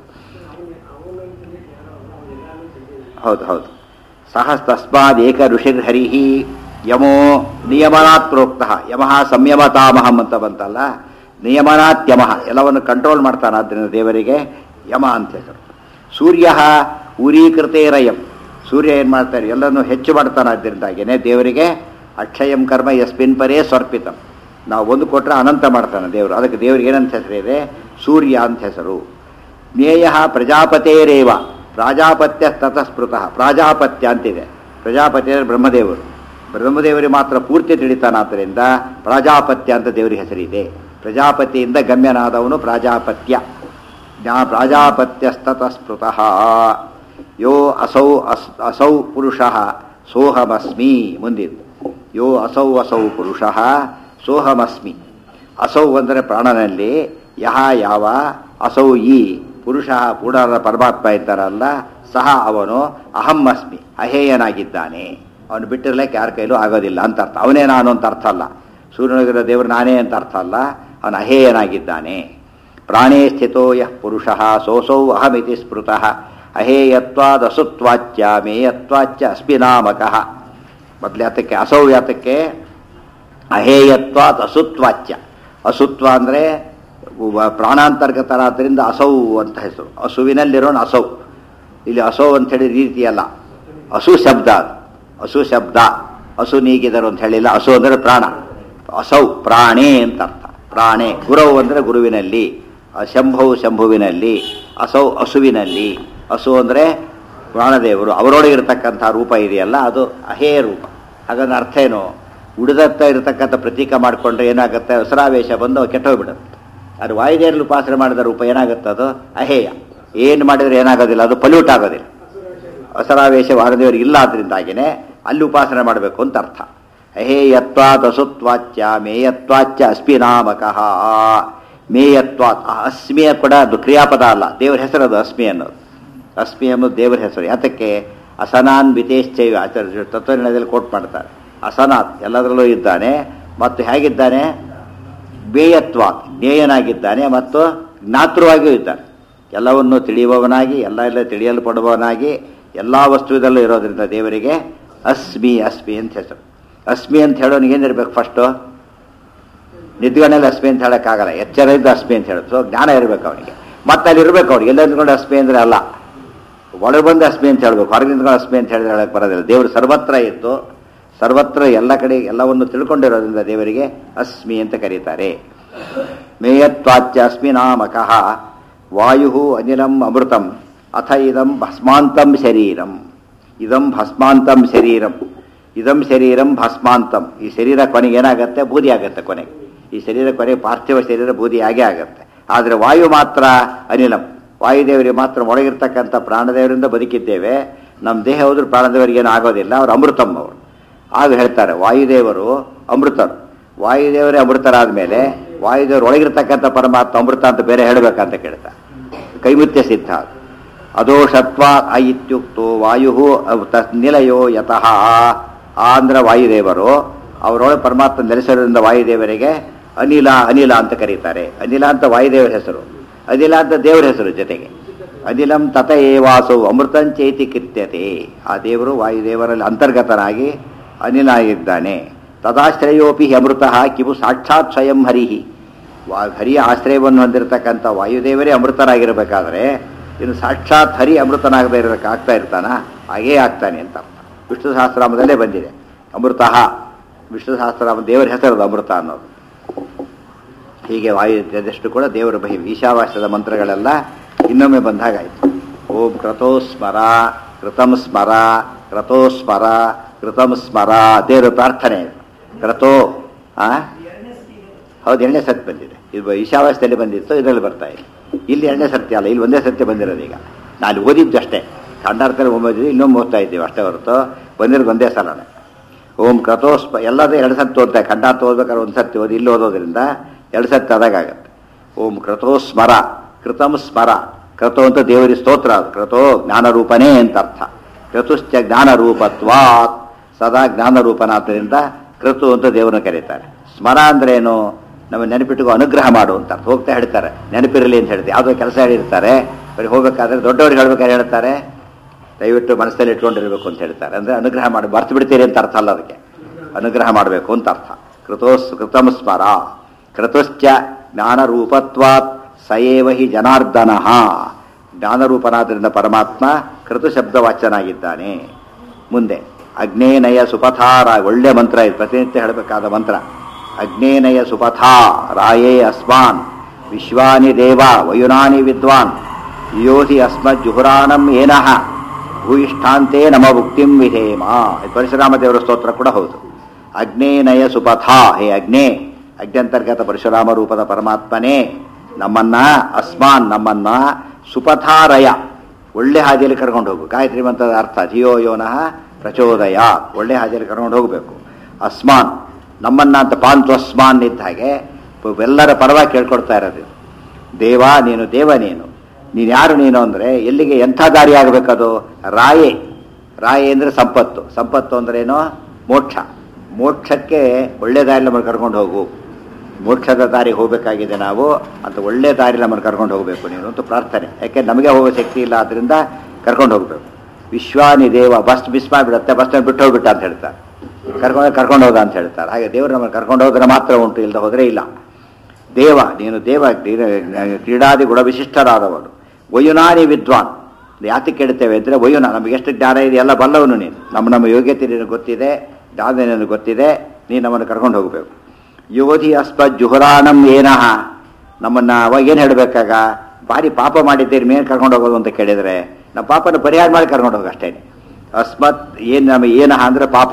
ಹೌದು ಹೌದು ಸಹ ತಸ್ಮಾದ್ ಏಕ ಋಷಿರ್ ಹರಿಹಿ ಯಮೋ ನಿಯಮನಾತ್ ಪ್ರೋಕ್ತ ಯಮಃ ಸಂಯಮತಾಮಹಂ ಅಂತ ಬಂತಲ್ಲ ನಿಯಮನಾತ್ ಯಮಃ ಎಲ್ಲವನ್ನು ಕಂಟ್ರೋಲ್ ಮಾಡ್ತಾನಾದ್ರಿಂದ ದೇವರಿಗೆ ಯಮ ಅಂತ ಹೆಸರು ಸೂರ್ಯ ಉರೀಕೃತೇರಯಂ ಸೂರ್ಯ ಏನು ಮಾಡ್ತಾರೆ ಎಲ್ಲನೂ ಹೆಚ್ಚು ಮಾಡ್ತಾನಾದ್ದರಿಂದಾಗೇನೆ ದೇವರಿಗೆ ಅಕ್ಷಯಂ ಕರ್ಮ ಯಸ್ಮಿನ್ ಪರೇ ಸ್ವರ್ಪಿತಂ ನಾವು ಒಂದು ಕೊಟ್ಟರೆ ಅನಂತ ಮಾಡ್ತಾನೆ ದೇವರು ಅದಕ್ಕೆ ದೇವರಿಗೆ ಏನಂತ ಹೆಸರಿದೆ ಸೂರ್ಯ ಅಂತ ಹೆಸರು ಜ್ಞೇಯ ಪ್ರಜಾಪತೇರೇವ ಪ್ರಾಜಾಪತ್ಯ ತತಸ್ಪೃತಃ ಪ್ರಾಜಾಪತ್ಯ ಅಂತಿದೆ ಪ್ರಜಾಪತಿ ಅಂದರೆ ಬ್ರಹ್ಮದೇವರು ಬ್ರಹ್ಮದೇವರಿಗೆ ಮಾತ್ರ ಪೂರ್ತಿ ತಿಳಿತಾನಾದ್ದರಿಂದ ಪ್ರಾಜಾಪತ್ಯ ಅಂತ ದೇವರಿಗೆ ಹೆಸರಿದೆ ಪ್ರಜಾಪತಿಯಿಂದ ಗಮ್ಯನಾದವನು ಪ್ರಾಜಾಪತ್ಯ ಜ್ಞಾ ಪ್ರಾಜಾಪತ್ಯಸ್ತತಸ್ಪೃತಃ ಯೋ ಅಸೌ ಅಸ್ ಅಸೌ ಪುರುಷಃ ಸೋಹಮಸ್ಮಿ ಮುಂದಿದ್ದು ಯೋ ಅಸೌ ಅಸೌ ಪುರುಷಃ ಸೋಹಮಸ್ಮಿ ಅಸೌ ಅಂದರೆ ಪ್ರಾಣನಲ್ಲಿ ಯಹ ಯಾವ ಅಸೌ ಈ ಪುರುಷ ಪೂರ್ಣ ಪರಮಾತ್ಮ ಇದ್ದಾರಲ್ಲ ಸಹ ಅವನು ಅಹಂ ಅಸ್ಮಿ ಅಹೇಯನಾಗಿದ್ದಾನೆ ಅವನು ಬಿಟ್ಟಿರ್ಲಿಕ್ಕೆ ಯಾರ ಕೈಲೂ ಆಗೋದಿಲ್ಲ ಅಂತ ಅರ್ಥ ಅವನೇ ನಾನು ಅಂತ ಅರ್ಥ ಅಲ್ಲ ಸೂರ್ಯನಗಿರೋ ದೇವರು ನಾನೇ ಅಂತ ಅರ್ಥ ಅಲ್ಲ ಅವನು ಅಹೇಯನಾಗಿದ್ದಾನೆ ಪ್ರಾಣೇ ಸ್ಥಿತೋ ಯಃ ಪುರುಷ ಸೋಸೌ ಅಹಮಿತಿ ಸ್ಮೃತಃ ಅಹೇಯತ್ವಾದಸುತ್ವಾಚ್ಯ ಮೇಯತ್ವಾಚ್ಯ ಅಸ್ಮಿನಾಮಕಃ ಮೊದಲು ಯಾತಕ್ಕೆ ಅಸೌ ಯಾತಕ್ಕೆ ಅಹೇಯತ್ವಾತ್ ಅಸುತ್ವಾಚ್ಯ ಅಸುತ್ವ ಅಂದರೆ ಪ್ರಾಣಾಂತರ್ಗತರಾದ್ರಿಂದ ಅಸೌ ಅಂತ ಹೆಸರು ಹಸುವಿನಲ್ಲಿರೋನು ಅಸೌ ಇಲ್ಲಿ ಅಸೌ ಅಂತ ಹೇಳಿ ರೀತಿ ಅಲ್ಲ ಹಸು ಶಬ್ದ ಅದು ಹಸು ಶಬ್ದ ಹಸು ನೀಗಿದರು ಅಂತ ಹೇಳಿಲ್ಲ ಹಸು ಅಂದರೆ ಪ್ರಾಣ ಅಸೌ ಪ್ರಾಣೇ ಅಂತ ಅರ್ಥ ಪ್ರಾಣೆ ಗುರವು ಅಂದರೆ ಗುರುವಿನಲ್ಲಿ ಶಂಭವು ಶಂಭುವಿನಲ್ಲಿ ಅಸೌ ಹಸುವಿನಲ್ಲಿ ಹಸು ಅಂದರೆ ಪ್ರಾಣದೇವರು ಅವರೊಳಗಿರ್ತಕ್ಕಂಥ ರೂಪ ಇದೆಯಲ್ಲ ಅದು ಅಹೇಯ ರೂಪ ಹಾಗಾದ್ರೆ ಅರ್ಥ ಏನು ಉಳಿದತ್ತ ಇರತಕ್ಕಂಥ ಪ್ರತೀಕ ಮಾಡಿಕೊಂಡ್ರೆ ಏನಾಗುತ್ತೆ ಹಸರಾವೇಶ ಬಂದು ಕೆಟ್ಟೋಗ್ಬಿಡುತ್ತೆ ಅದು ವಾಯುದೇವರಲ್ಲಿ ಉಪಾಸನೆ ಮಾಡಿದ ರೂಪ ಏನಾಗುತ್ತೆ ಅದು ಅಹೇಯ ಏನು ಮಾಡಿದ್ರೆ ಏನಾಗೋದಿಲ್ಲ ಅದು ಪಲ್ಯೂಟ್ ಆಗೋದಿಲ್ಲ ಹಸರಾವೇಶ ವಾರದೇವರಿಗೆ ಇಲ್ಲ ಆದ್ರಿಂದಾಗಿನೇ ಅಲ್ಲಿ ಉಪಾಸನೆ ಮಾಡಬೇಕು ಅಂತ ಅರ್ಥ ಅಹೇಯತ್ವಾತ್ ಅಸುತ್ವಾಚ್ಯ ಮೇಯತ್ವಾಚ್ಯ ಅಸ್ಮಿನಾಮಕಃ ಮೇಯತ್ವಾತ್ ಆ ಅಸ್ಮಿಯ ಕೂಡ ಅದು ಕ್ರಿಯಾಪದ ಅಲ್ಲ ದೇವರ ಹೆಸರು ಅದು ಅಸ್ಮಿ ಅನ್ನೋದು ಅಸ್ಮಿ ಅನ್ನೋದು ದೇವರ ಹೆಸರು ಯಾತಕ್ಕೆ ಅಸನಾನ್ ವಿತೇಶ್ಚೈವ ಆಚಾರ್ಯ ತತ್ವನಿರ್ಣಯದಲ್ಲಿ ಕೋಟ್ ಮಾಡ್ತಾರೆ ಅಸನಾತ್ ಎಲ್ಲದರಲ್ಲೂ ಇದ್ದಾನೆ ಮತ್ತು ಹೇಗಿದ್ದಾನೆ ಬೇಯತ್ವಾತ್ ಜ್ಞೇಯನಾಗಿದ್ದಾನೆ ಮತ್ತು ಜ್ಞಾತೃವಾಗಿಯೂ ಇದ್ದಾನೆ ಎಲ್ಲವನ್ನು ತಿಳಿಯುವವನಾಗಿ ಎಲ್ಲ ಎಲ್ಲ ತಿಳಿಯಲ್ಪಡುವವನಾಗಿ ಎಲ್ಲ ವಸ್ತುವಿನಲ್ಲೂ ಇರೋದ್ರಿಂದ ದೇವರಿಗೆ ಅಸ್ಮಿ ಅಸ್ಮಿ ಅಂತ ಹೆಸರು ಅಸ್ಮಿ ಅಂತ ಹೇಳೋನಿಗೆ ಏನಿರ್ಬೇಕು ಫಸ್ಟು ನಿದ್ಗಣಲ್ಲಿ ಅಸ್ಮಿ ಅಂತ ಹೇಳೋಕ್ಕಾಗಲ್ಲ ಎಚ್ಚರ ಇದ್ದು ಅಸ್ಮಿ ಅಂತ ಹೇಳೋದು ಸೊ ಜ್ಞಾನ ಇರಬೇಕು ಅವನಿಗೆ ಮತ್ತೆ ಅಲ್ಲಿ ಇರಬೇಕು ಅವ್ನಿಗೆ ಎಲ್ಲ ನಿಂತ್ಕೊಂಡು ಅಸ್ಮಿ ಅಂದರೆ ಅಲ್ಲ ಒಳಗೆ ಬಂದು ಅಸ್ಮಿ ಅಂತ ಹೇಳಬೇಕು ಹೊರಗೆ ನಿಂತ್ಕೊಂಡು ಅಸ್ಮಿ ಅಂತ ಹೇಳಿ ಹೇಳಕ್ಕೆ ಬರೋದಿಲ್ಲ ದೇವರು ಸರ್ವತ್ರ ಇತ್ತು ಸರ್ವತ್ರ ಎಲ್ಲ ಕಡೆ ಎಲ್ಲವನ್ನು ತಿಳ್ಕೊಂಡಿರೋದ್ರಿಂದ ದೇವರಿಗೆ ಅಸ್ಮಿ ಅಂತ ಕರೀತಾರೆ ಮೇಯತ್ವಾಚ್ಯ ಅಸ್ಮಿ ನಾಮಕಃ ವಾಯು ಅನಿಲಂ ಅಮೃತಂ ಅಥ ಇದಂ ಭಸ್ಮಾಂತಂ ಶರೀರಂ ಇದಂ ಭಸ್ಮಾಂತಂ ಶರೀರಂ ಇದಂ ಶರೀರಂ ಭಸ್ಮಾಂತಂ ಈ ಶರೀರ ಕೊನೆಗೆ ಏನಾಗುತ್ತೆ ಬೂದಿ ಆಗುತ್ತೆ ಕೊನೆಗೆ ಈ ಶರೀರ ಕೊನೆಗೆ ಪಾರ್ಥಿವ ಶರೀರ ಬೂದಿ ಆಗೇ ಆಗುತ್ತೆ ಆದರೆ ವಾಯು ಮಾತ್ರ ಅನಿಲಂ ವಾಯುದೇವರಿಗೆ ಮಾತ್ರ ಒಳಗಿರ್ತಕ್ಕಂಥ ಪ್ರಾಣದೇವರಿಂದ ಬದುಕಿದ್ದೇವೆ ನಮ್ಮ ದೇಹ ಹೋದ್ರೂ ಪ್ರಾಣದೇವರಿಗೆ ಏನು ಆಗೋದಿಲ್ಲ ಅವರು ಅಮೃತಂ ಅವರು ಆಗ ಹೇಳ್ತಾರೆ ವಾಯುದೇವರು ಅಮೃತರು ವಾಯುದೇವರೇ ಅಮೃತರಾದ ಮೇಲೆ ವಾಯುದೇವರು ಒಳಗಿರ್ತಕ್ಕಂಥ ಪರಮಾತ್ಮ ಅಮೃತ ಅಂತ ಬೇರೆ ಹೇಳಬೇಕಂತ ಕೇಳ್ತಾರೆ ಕೈಮುತ್ಯ ಸಿದ್ಧ ಅದು. ಅದೋಷತ್ವ ಅ ಇತ್ಯುಕ್ತೋ ವಾಯು ನಿಲಯೋ ಯತಃ ಆ ಅಂದ್ರೆ ವಾಯುದೇವರು ಅವರೊಳಗೆ ಪರಮಾತ್ಮ ನೆಲೆಸಿರೋದ್ರಿಂದ ವಾಯುದೇವರಿಗೆ ಅನಿಲ ಅನಿಲ ಅಂತ ಕರೀತಾರೆ ಅನಿಲ ಅಂತ ವಾಯುದೇವರ ಹೆಸರು ಅನಿಲ ಅಂತ ದೇವರ ಹೆಸರು ಜೊತೆಗೆ ಅನಿಲಂ ತತ ಏವಾಸು ಅಮೃತಂಚೇತಿ ಕೀರ್ತ್ಯತೆ ಆ ದೇವರು ವಾಯುದೇವರಲ್ಲಿ ಅಂತರ್ಗತನಾಗಿ ಅನಿಲ ಆಗಿದ್ದಾನೆ ತದಾಶ್ರಯೋಪಿ ಹಿ ಅಮೃತ ಕಿಮು ಸಾಕ್ಷಾತ್ ಸ್ವಯಂ ಹರಿಹಿ ವಾ ಹರಿಯ ಆಶ್ರಯವನ್ನು ಹೊಂದಿರತಕ್ಕಂಥ ವಾಯುದೇವರೇ ಅಮೃತರಾಗಿರಬೇಕಾದ್ರೆ ಇನ್ನು ಸಾಕ್ಷಾತ್ ಹರಿ ಅಮೃತನಾಗದೇ ಇರೋದಕ್ಕೆ ಆಗ್ತಾ ಇರ್ತಾನ ಹಾಗೇ ಆಗ್ತಾನೆ ಅಂತ ಅರ್ಥ. ವಿಷ್ಣು ಸಹಸ್ರಾಮದಲ್ಲೇ ಬಂದಿದೆ ಅಮೃತ ವಿಷ್ಣು ಸಹಸ್ರಾಮ ದೇವರ ಹೆಸರದು ಅಮೃತ ಅನ್ನೋದು ಹೀಗೆ ವಾಯು ಅದೆಷ್ಟು ಕೂಡ ದೇವರ ಬಹಿ ಈಶಾವಾಸ್ಯದ ಮಂತ್ರಗಳೆಲ್ಲ ಇನ್ನೊಮ್ಮೆ ಬಂದಾಗಾಯ್ತು ಓಂ ಕ್ರತೋ ಸ್ಮರ ಕೃತಂ ಸ್ಮರ ಕ್ರತೋ ಸ್ಮರ ಕೃತಂ ಸ್ಮರ ದೇವರ ಪ್ರಾರ್ಥನೆ ಇದು. ಕ್ರತೋ ಆ ಹೌದು ಎರಡನೇ ಸತ್ಯ ಬಂದಿದೆ ಇದು ಈಶಾವಾಸ್ಯದಲ್ಲಿ ಬಂದಿತ್ತು ಇದರಲ್ಲಿ ಬರ್ತಾ ಇದೆ ಇಲ್ಲಿ ಎರಡನೇ ಸತ್ಯ ಅಲ್ಲ ಇಲ್ಲಿ ಒಂದೇ ಸತ್ಯ ಬಂದಿರೋದು ಈಗ ನಾನು ಓದಿದ್ದು ಅಷ್ಟೇ ಖಂಡಾರ್ಥದಲ್ಲಿ ಓದಿದ್ವಿ ಇನ್ನೊಮ್ಮೆ ಓದ್ತಾ ಇದ್ದೀವಿ ಅಷ್ಟೇ ಹೊರತು ಬಂದಿರೋದು ಒಂದೇ ಸಲನೇ ಓಂ ಕ್ರತೋಸ್ಪ ಎಲ್ಲದೂ ಎರಡು ಸತ್ತು ಓದ್ತಾರೆ ಖಂಡಾರ್ಥ ಓದ್ಬೇಕಾದ್ರೆ ಒಂದು ಸತ್ಯ ಓದಿ ಇಲ್ಲಿ ಓದೋದ್ರಿಂದ ಎರಡು ಸತ್ಯ ಆದಾಗತ್ತೆ ಓಂ ಕ್ರತೋ ಸ್ಮರ ಕೃತಂ ಸ್ಮರ ಕ್ರತೋ ಅಂತ ದೇವರಿ ಸ್ತೋತ್ರ ಅದು ಕ್ರತೋ ಜ್ಞಾನರೂಪನೇ ಅಂತ ಅರ್ಥ ಕ್ರತುಶ್ಚ ಜ್ಞಾನರೂಪತ್ವಾತ್ ಸದಾ ಜ್ಞಾನರೂಪನಾದ್ದರಿಂದ ಕ್ರತು ಅಂತ ದೇವರನ್ನ ಕರೀತಾರೆ ಸ್ಮರ ಅಂದ್ರೆ ಏನು ನಮ್ಮ ನೆನಪಿಟ್ಟುಕೋ ಅನುಗ್ರಹ ಮಾಡು ಅಂತ ಅರ್ಥ. ಹೋಗ್ತಾ ಹೇಳ್ತಾರೆ ನೆನಪಿರಲಿ ಅಂತ ಹೇಳ್ತಾರೆ ಯಾವುದೋ ಕೆಲಸ ಹೇಳಿರ್ತಾರೆ ಬರೀ ಹೋಗ್ಬೇಕಾದ್ರೆ ದೊಡ್ಡವ್ರಿಗೆ ಹೇಳ್ಬೇಕಾದ್ರೆ ಹೇಳ್ತಾರೆ ದಯವಿಟ್ಟು ಮನಸ್ಸಲ್ಲಿ ಇಟ್ಕೊಂಡಿರ್ಬೇಕು ಅಂತ ಹೇಳ್ತಾರೆ ಅಂದ್ರೆ ಅನುಗ್ರಹ ಮಾಡಿ ಬರ್ತು ಬಿಡ್ತೀರಿ ಅಂತ ಅರ್ಥ ಅಲ್ಲ ಅದಕ್ಕೆ ಅನುಗ್ರಹ ಮಾಡಬೇಕು ಅಂತ ಅರ್ಥ ಕೃತೋಸ್ ಕೃತಂ ಸ್ಮರ ಕೃತಶ್ಚ ಜ್ಞಾನರೂಪತ್ವಾತ್ ಸಯೇವ ಹಿ ಜನಾರ್ದನ ಜ್ಞಾನರೂಪನಾದ್ರಿಂದ ಪರಮಾತ್ಮ ಕೃತು ಶಬ್ದವಾಚ್ಯನಾಗಿದ್ದಾನೆ ಮುಂದೆ ಅಗ್ನೇನಯ ಸುಪಥಾರ ಒಳ್ಳೆ ಮಂತ್ರ ಇದು ಪ್ರತಿನಿತ್ಯ ಹೇಳಬೇಕಾದ ಮಂತ್ರ ಅಗ್ನೇನಯ ಸುಪಥಾ ರಾಯೇ ಅಸ್ಮಾನ್ ವಿಶ್ವಾನಿ ದೇವ ವಯುನಾನಿ ವಿದ್ವಾನ್ ಯೋಧಿ ಅಸ್ಮಜ್ಜುಹುರಾಣಂ ಏನಃ ಭೂಯಿಷ್ಠಾಂತೆ ನಮ ಭುಕ್ತಿಂ ವಿಧೇಮ ಇದು ಪರಶುರಾಮ ದೇವರ ಸ್ತೋತ್ರ ಕೂಡ ಹೌದು ಅಗ್ನೇನಯ ಸುಪಥಾ ಹೇ ಅಗ್ನೇ ಅಗ್ನಂತರ್ಗತ ಪರಶುರಾಮ ರೂಪದ ಪರಮಾತ್ಮನೇ ನಮ್ಮನ್ನ ಅಸ್ಮಾನ್ ನಮ್ಮನ್ನ ಸುಪಥಾರಯ ಒಳ್ಳೆ ಹಾದಿಯಲ್ಲಿ ಕರ್ಕೊಂಡು ಹೋಗು ಗಾಯತ್ರಿ ಮಂತ್ರದ ಅರ್ಥ ಧಿಯೋ ಯೋನಃ ಪ್ರಚೋದಯ ಒಳ್ಳೆ ಹಾದಿಯಲ್ಲಿ ಕರ್ಕೊಂಡು ಹೋಗಬೇಕು ಅಸ್ಮಾನ್ ನಮ್ಮನ್ನ ಅಂತ ಪಾಂತು ಅಸ್ಮಾನ್ ಇದ್ದ ಹಾಗೆ ಎಲ್ಲರ ಪರವಾಗಿ ಕೇಳ್ಕೊಡ್ತಾ ಇರೋದು ದೇವ ನೀನು ದೇವ ನೀನು ನೀನು ಯಾರು ನೀನು ಅಂದರೆ ಎಲ್ಲಿಗೆ ಎಂಥ ದಾರಿ ಆಗಬೇಕದು ರಾಯೆ ರಾಯೆ ಅಂದರೆ ಸಂಪತ್ತು ಸಂಪತ್ತು ಅಂದ್ರೇನು ಮೋಕ್ಷ ಮೋಕ್ಷಕ್ಕೆ ಒಳ್ಳೆ ದಾರಿ ನಮ್ಮನ್ನು ಕರ್ಕೊಂಡು ಹೋಗು ಮೋಕ್ಷದ ದಾರಿ ಹೋಗಬೇಕಾಗಿದೆ ನಾವು ಅಂತ ಒಳ್ಳೆ ದಾರಿ ನಮ್ಮನ್ನು ಕರ್ಕೊಂಡು ಹೋಗಬೇಕು ನೀನು ಅಂತ ಪ್ರಾರ್ಥನೆ ಯಾಕೆ ನಮಗೆ ಹೋಗೋ ಶಕ್ತಿ ಇಲ್ಲ ಆದ್ದರಿಂದ ಕರ್ಕೊಂಡು ಹೋಗಬೇಕು ವಿಶ್ವಾನಿ ದೇವ ಬಸ್ ಮಿಸ್ ಮಾಡಿಬಿಡುತ್ತೆ ಬಸ್ನ ಬಿಟ್ಟು ಹೋಗ್ಬಿಟ್ಟ ಅಂತ ಹೇಳ್ತಾರೆ ಕರ್ಕೊಂಡು ಕರ್ಕೊಂಡು ಹೋದ ಅಂತ ಹೇಳ್ತಾರೆ ಹಾಗೆ ದೇವರು ನಮ್ಮನ್ನು ಕರ್ಕೊಂಡು ಹೋದ್ರೆ ಮಾತ್ರ ಉಂಟು ಇಲ್ಲದೆ ಹೋದರೆ ಇಲ್ಲ ದೇವ ನೀನು ದೇವ ನೀನು ಕ್ರೀಡಾದಿ ಗುಣ ವಿಶಿಷ್ಟರಾದವನು ವಯುನಾನಿ ವಿದ್ವಾನ್ ಯಾತಕ್ಕೆ ಕೇಳ್ತೇವೆ ಅಂದರೆ ವಯುನ ನಮಗೆ ಎಷ್ಟು ಜ್ಞಾನ ಇದೆ ಎಲ್ಲ ಬಲ್ಲವನು ನೀನು ನಮ್ಮ ನಮ್ಮ ಯೋಗ್ಯತೆ ನಿನಗೆ ಗೊತ್ತಿದೆ ಜ್ಞಾನ ನಿನಗೆ ಗೊತ್ತಿದೆ ನೀನು ನಮ್ಮನ್ನು ಕರ್ಕೊಂಡು ಹೋಗಬೇಕು ಯೋಧಿ ಅಸ್ಪ ಜುಹುರಾಣಂ ಏನಃ ನಮ್ಮನ್ನು ಅವಾಗ ಏನು ಹೇಳಬೇಕಾಗ ಭಾರಿ ಪಾಪ ಮಾಡಿದ್ದೀರಿ ಮೇಲೆ ಕರ್ಕೊಂಡು ಹೋಗೋದು ಅಂತ ಕೇಳಿದರೆ ನಮ್ಮ ಪಾಪನ ಪರಿಹಾರ ಮಾಡಿ ಕರ್ಕೊಂಡು ಹೋಗು ಅಷ್ಟೇ ಅಸ್ಮತ್ ಏನು ನಮಗೆ ಏನಹ ಅಂದರೆ ಪಾಪ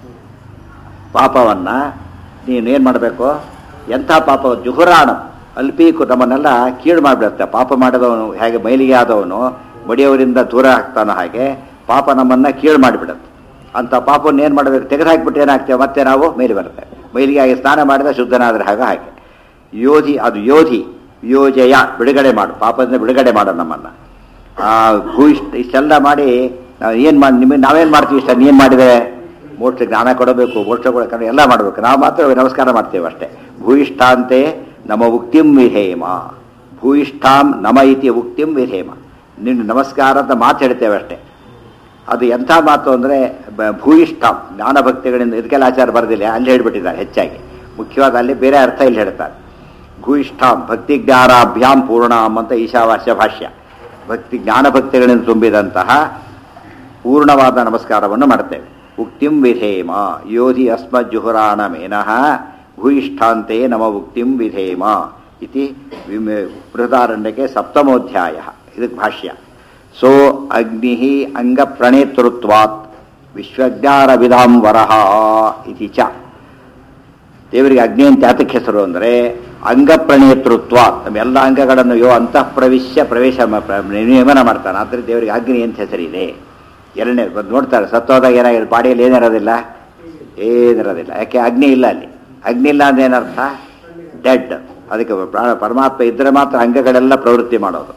ಪಾಪವನ್ನು ನೀನು ಏನು ಮಾಡಬೇಕು ಎಂಥ ಪಾಪ ಜುಹುರಾಣ ಅಲ್ಪೀಕು ನಮ್ಮನ್ನೆಲ್ಲ ಕೀಳು ಮಾಡಿಬಿಡುತ್ತೆ ಪಾಪ ಮಾಡಿದವನು ಹೇಗೆ ಮೈಲಿಗೆ ಆದವನು ಮಡಿಯವರಿಂದ ದೂರ ಆಗ್ತಾನೋ ಹಾಗೆ ಪಾಪ ನಮ್ಮನ್ನು ಕೀಳು ಮಾಡಿಬಿಡುತ್ತೆ ಅಂಥ ಪಾಪವನ್ನು ಏನು ಮಾಡಬೇಕು ತೆಗೆದು ಹಾಕಿಬಿಟ್ಟು ಏನಾಗ್ತೇವೆ ಮತ್ತೆ ನಾವು ಮೇಲೆ ಬರ್ತೇವೆ ಮೈಲಿಗೆ ಆಗಿ ಸ್ನಾನ ಮಾಡಿದ ಶುದ್ಧನಾದ್ರೆ ಹಾಗೆ ಹಾಗೆ ಯೋಧಿ ಅದು ಯೋಧಿ ಯೋಜಯ ಬಿಡುಗಡೆ ಮಾಡು ಪಾಪದಿಂದ ಬಿಡುಗಡೆ ಮಾಡು ನಮ್ಮನ್ನು ಭೂ ಇಷ್ಟ ಇಷ್ಟೆಲ್ಲ ಮಾಡಿ ನಾವು ಏನು ಮಾಡಿ ನಿಮಗೆ ನಾವೇನು ಮಾಡ್ತೀವಿ ಇಷ್ಟ ಏನು ಮಾಡಿದರೆ ಮೋಕ್ಷ ಜ್ಞಾನ ಕೊಡಬೇಕು ಮೋಕ್ಷ ಕೊಡಬೇಕು ಎಲ್ಲ ಮಾಡಬೇಕು ನಾವು ಮಾತ್ರ ನಮಸ್ಕಾರ ಮಾಡ್ತೇವೆ ಅಷ್ಟೇ ಭೂಯಿಷ್ಠಾಂತೆ ನಮ ಉಕ್ತಿಂ ವಿಧೇಮ ಭೂಯಿಷ್ಠಾಂ ನಮ ಇತಿ ಉಕ್ತಿಂ ವಿಧೇಮ ನಿನ್ನ ನಮಸ್ಕಾರ ಅಂತ ಮಾತು ಹೇಳ್ತೇವೆ ಅಷ್ಟೇ ಅದು ಎಂಥ ಮಾತು ಅಂದರೆ ಭೂಯಿಷ್ಠಾಂ ಜ್ಞಾನ ಭಕ್ತಿಗಳಿಂದ ಇದಕ್ಕೆಲ್ಲ ಆಚಾರ ಬರೆದಿಲ್ಲ ಅಲ್ಲಿ ಹೇಳ್ಬಿಟ್ಟಿದ್ದಾರೆ ಹೆಚ್ಚಾಗಿ ಮುಖ್ಯವಾದ ಅಲ್ಲಿ ಬೇರೆ ಅರ್ಥ ಇಲ್ಲಿ ಹೇಳ್ತಾರೆ ಭೂಯಿಷ್ಠಾಂ ಭಕ್ತಿ ಜ್ಞಾನಾಭ್ಯಾಂ ಪೂರ್ಣಾಂ ಅಂತ ಈಶಾವಾಸ್ಯ ಭಾಷ್ಯ ಭಕ್ತಿ ಜ್ಞಾನ ಭಕ್ತಿಗಳಿಂದ ತುಂಬಿದಂತಹ ಪೂರ್ಣವಾದ ನಮಸ್ಕಾರವನ್ನು ಮಾಡ್ತೇವೆ ಉಕ್ತಿಂ ವಿಧೇಮ ಯೋಧಿ ಅಸ್ಮಜ್ಜುಹುರಾಣ ಮೇನಃ ಭೂಯಿಷ್ಠಾಂತೆ ನಮ ಉಕ್ತಿಂ ವಿಧೇಮ ಇತಿ ಬೃಹದಾರಣ್ಯಕ್ಕೆ ಸಪ್ತಮೋಧ್ಯಾಯ ಇದಕ್ಕೆ ಭಾಷ್ಯ ಸೋ ಅಗ್ನಿ ಅಂಗಪ್ರಣೇತೃತ್ವಾತ್ ವಿಶ್ವಜ್ಞಾನ ವಿಧಾಂ ವರಹ ಇತಿ ಚ ದೇವರಿಗೆ ಅಗ್ನಿ ಅಂತ ಯಾತಕ್ಕೆ ಹೆಸರು ಅಂದರೆ ಅಂಗಪ್ರಣೇತೃತ್ವ ನಮ್ಮ ಎಲ್ಲ ಅಂಗಗಳನ್ನು ಯೋ ಅಂತಃ ಪ್ರವಿಶ್ಯ ಪ್ರವೇಶ ನಿಯಮನ ಮಾಡ್ತಾನೆ ಆದರೆ ದೇವರಿಗೆ ಅಗ್ನಿ ಅಂತ ಹೆಸರಿದೆ ಎರಡನೇ ನೋಡ್ತಾರೆ ಸತ್ತೋದಾಗ ಏನಾಗಿದೆ ಬಾಡಿಯಲ್ಲಿ ಏನಿರೋದಿಲ್ಲ ಏನಿರೋದಿಲ್ಲ ಯಾಕೆ ಅಗ್ನಿ ಇಲ್ಲ ಅಲ್ಲಿ ಅಗ್ನಿ ಇಲ್ಲ ಅಂದ್ರೆ ಏನರ್ಥ ಡೆಡ್ ಅದಕ್ಕೆ ಪ್ರಾಣ ಪರಮಾತ್ಮ ಇದ್ದರೆ ಮಾತ್ರ ಅಂಗಗಳೆಲ್ಲ ಪ್ರವೃತ್ತಿ ಮಾಡೋದು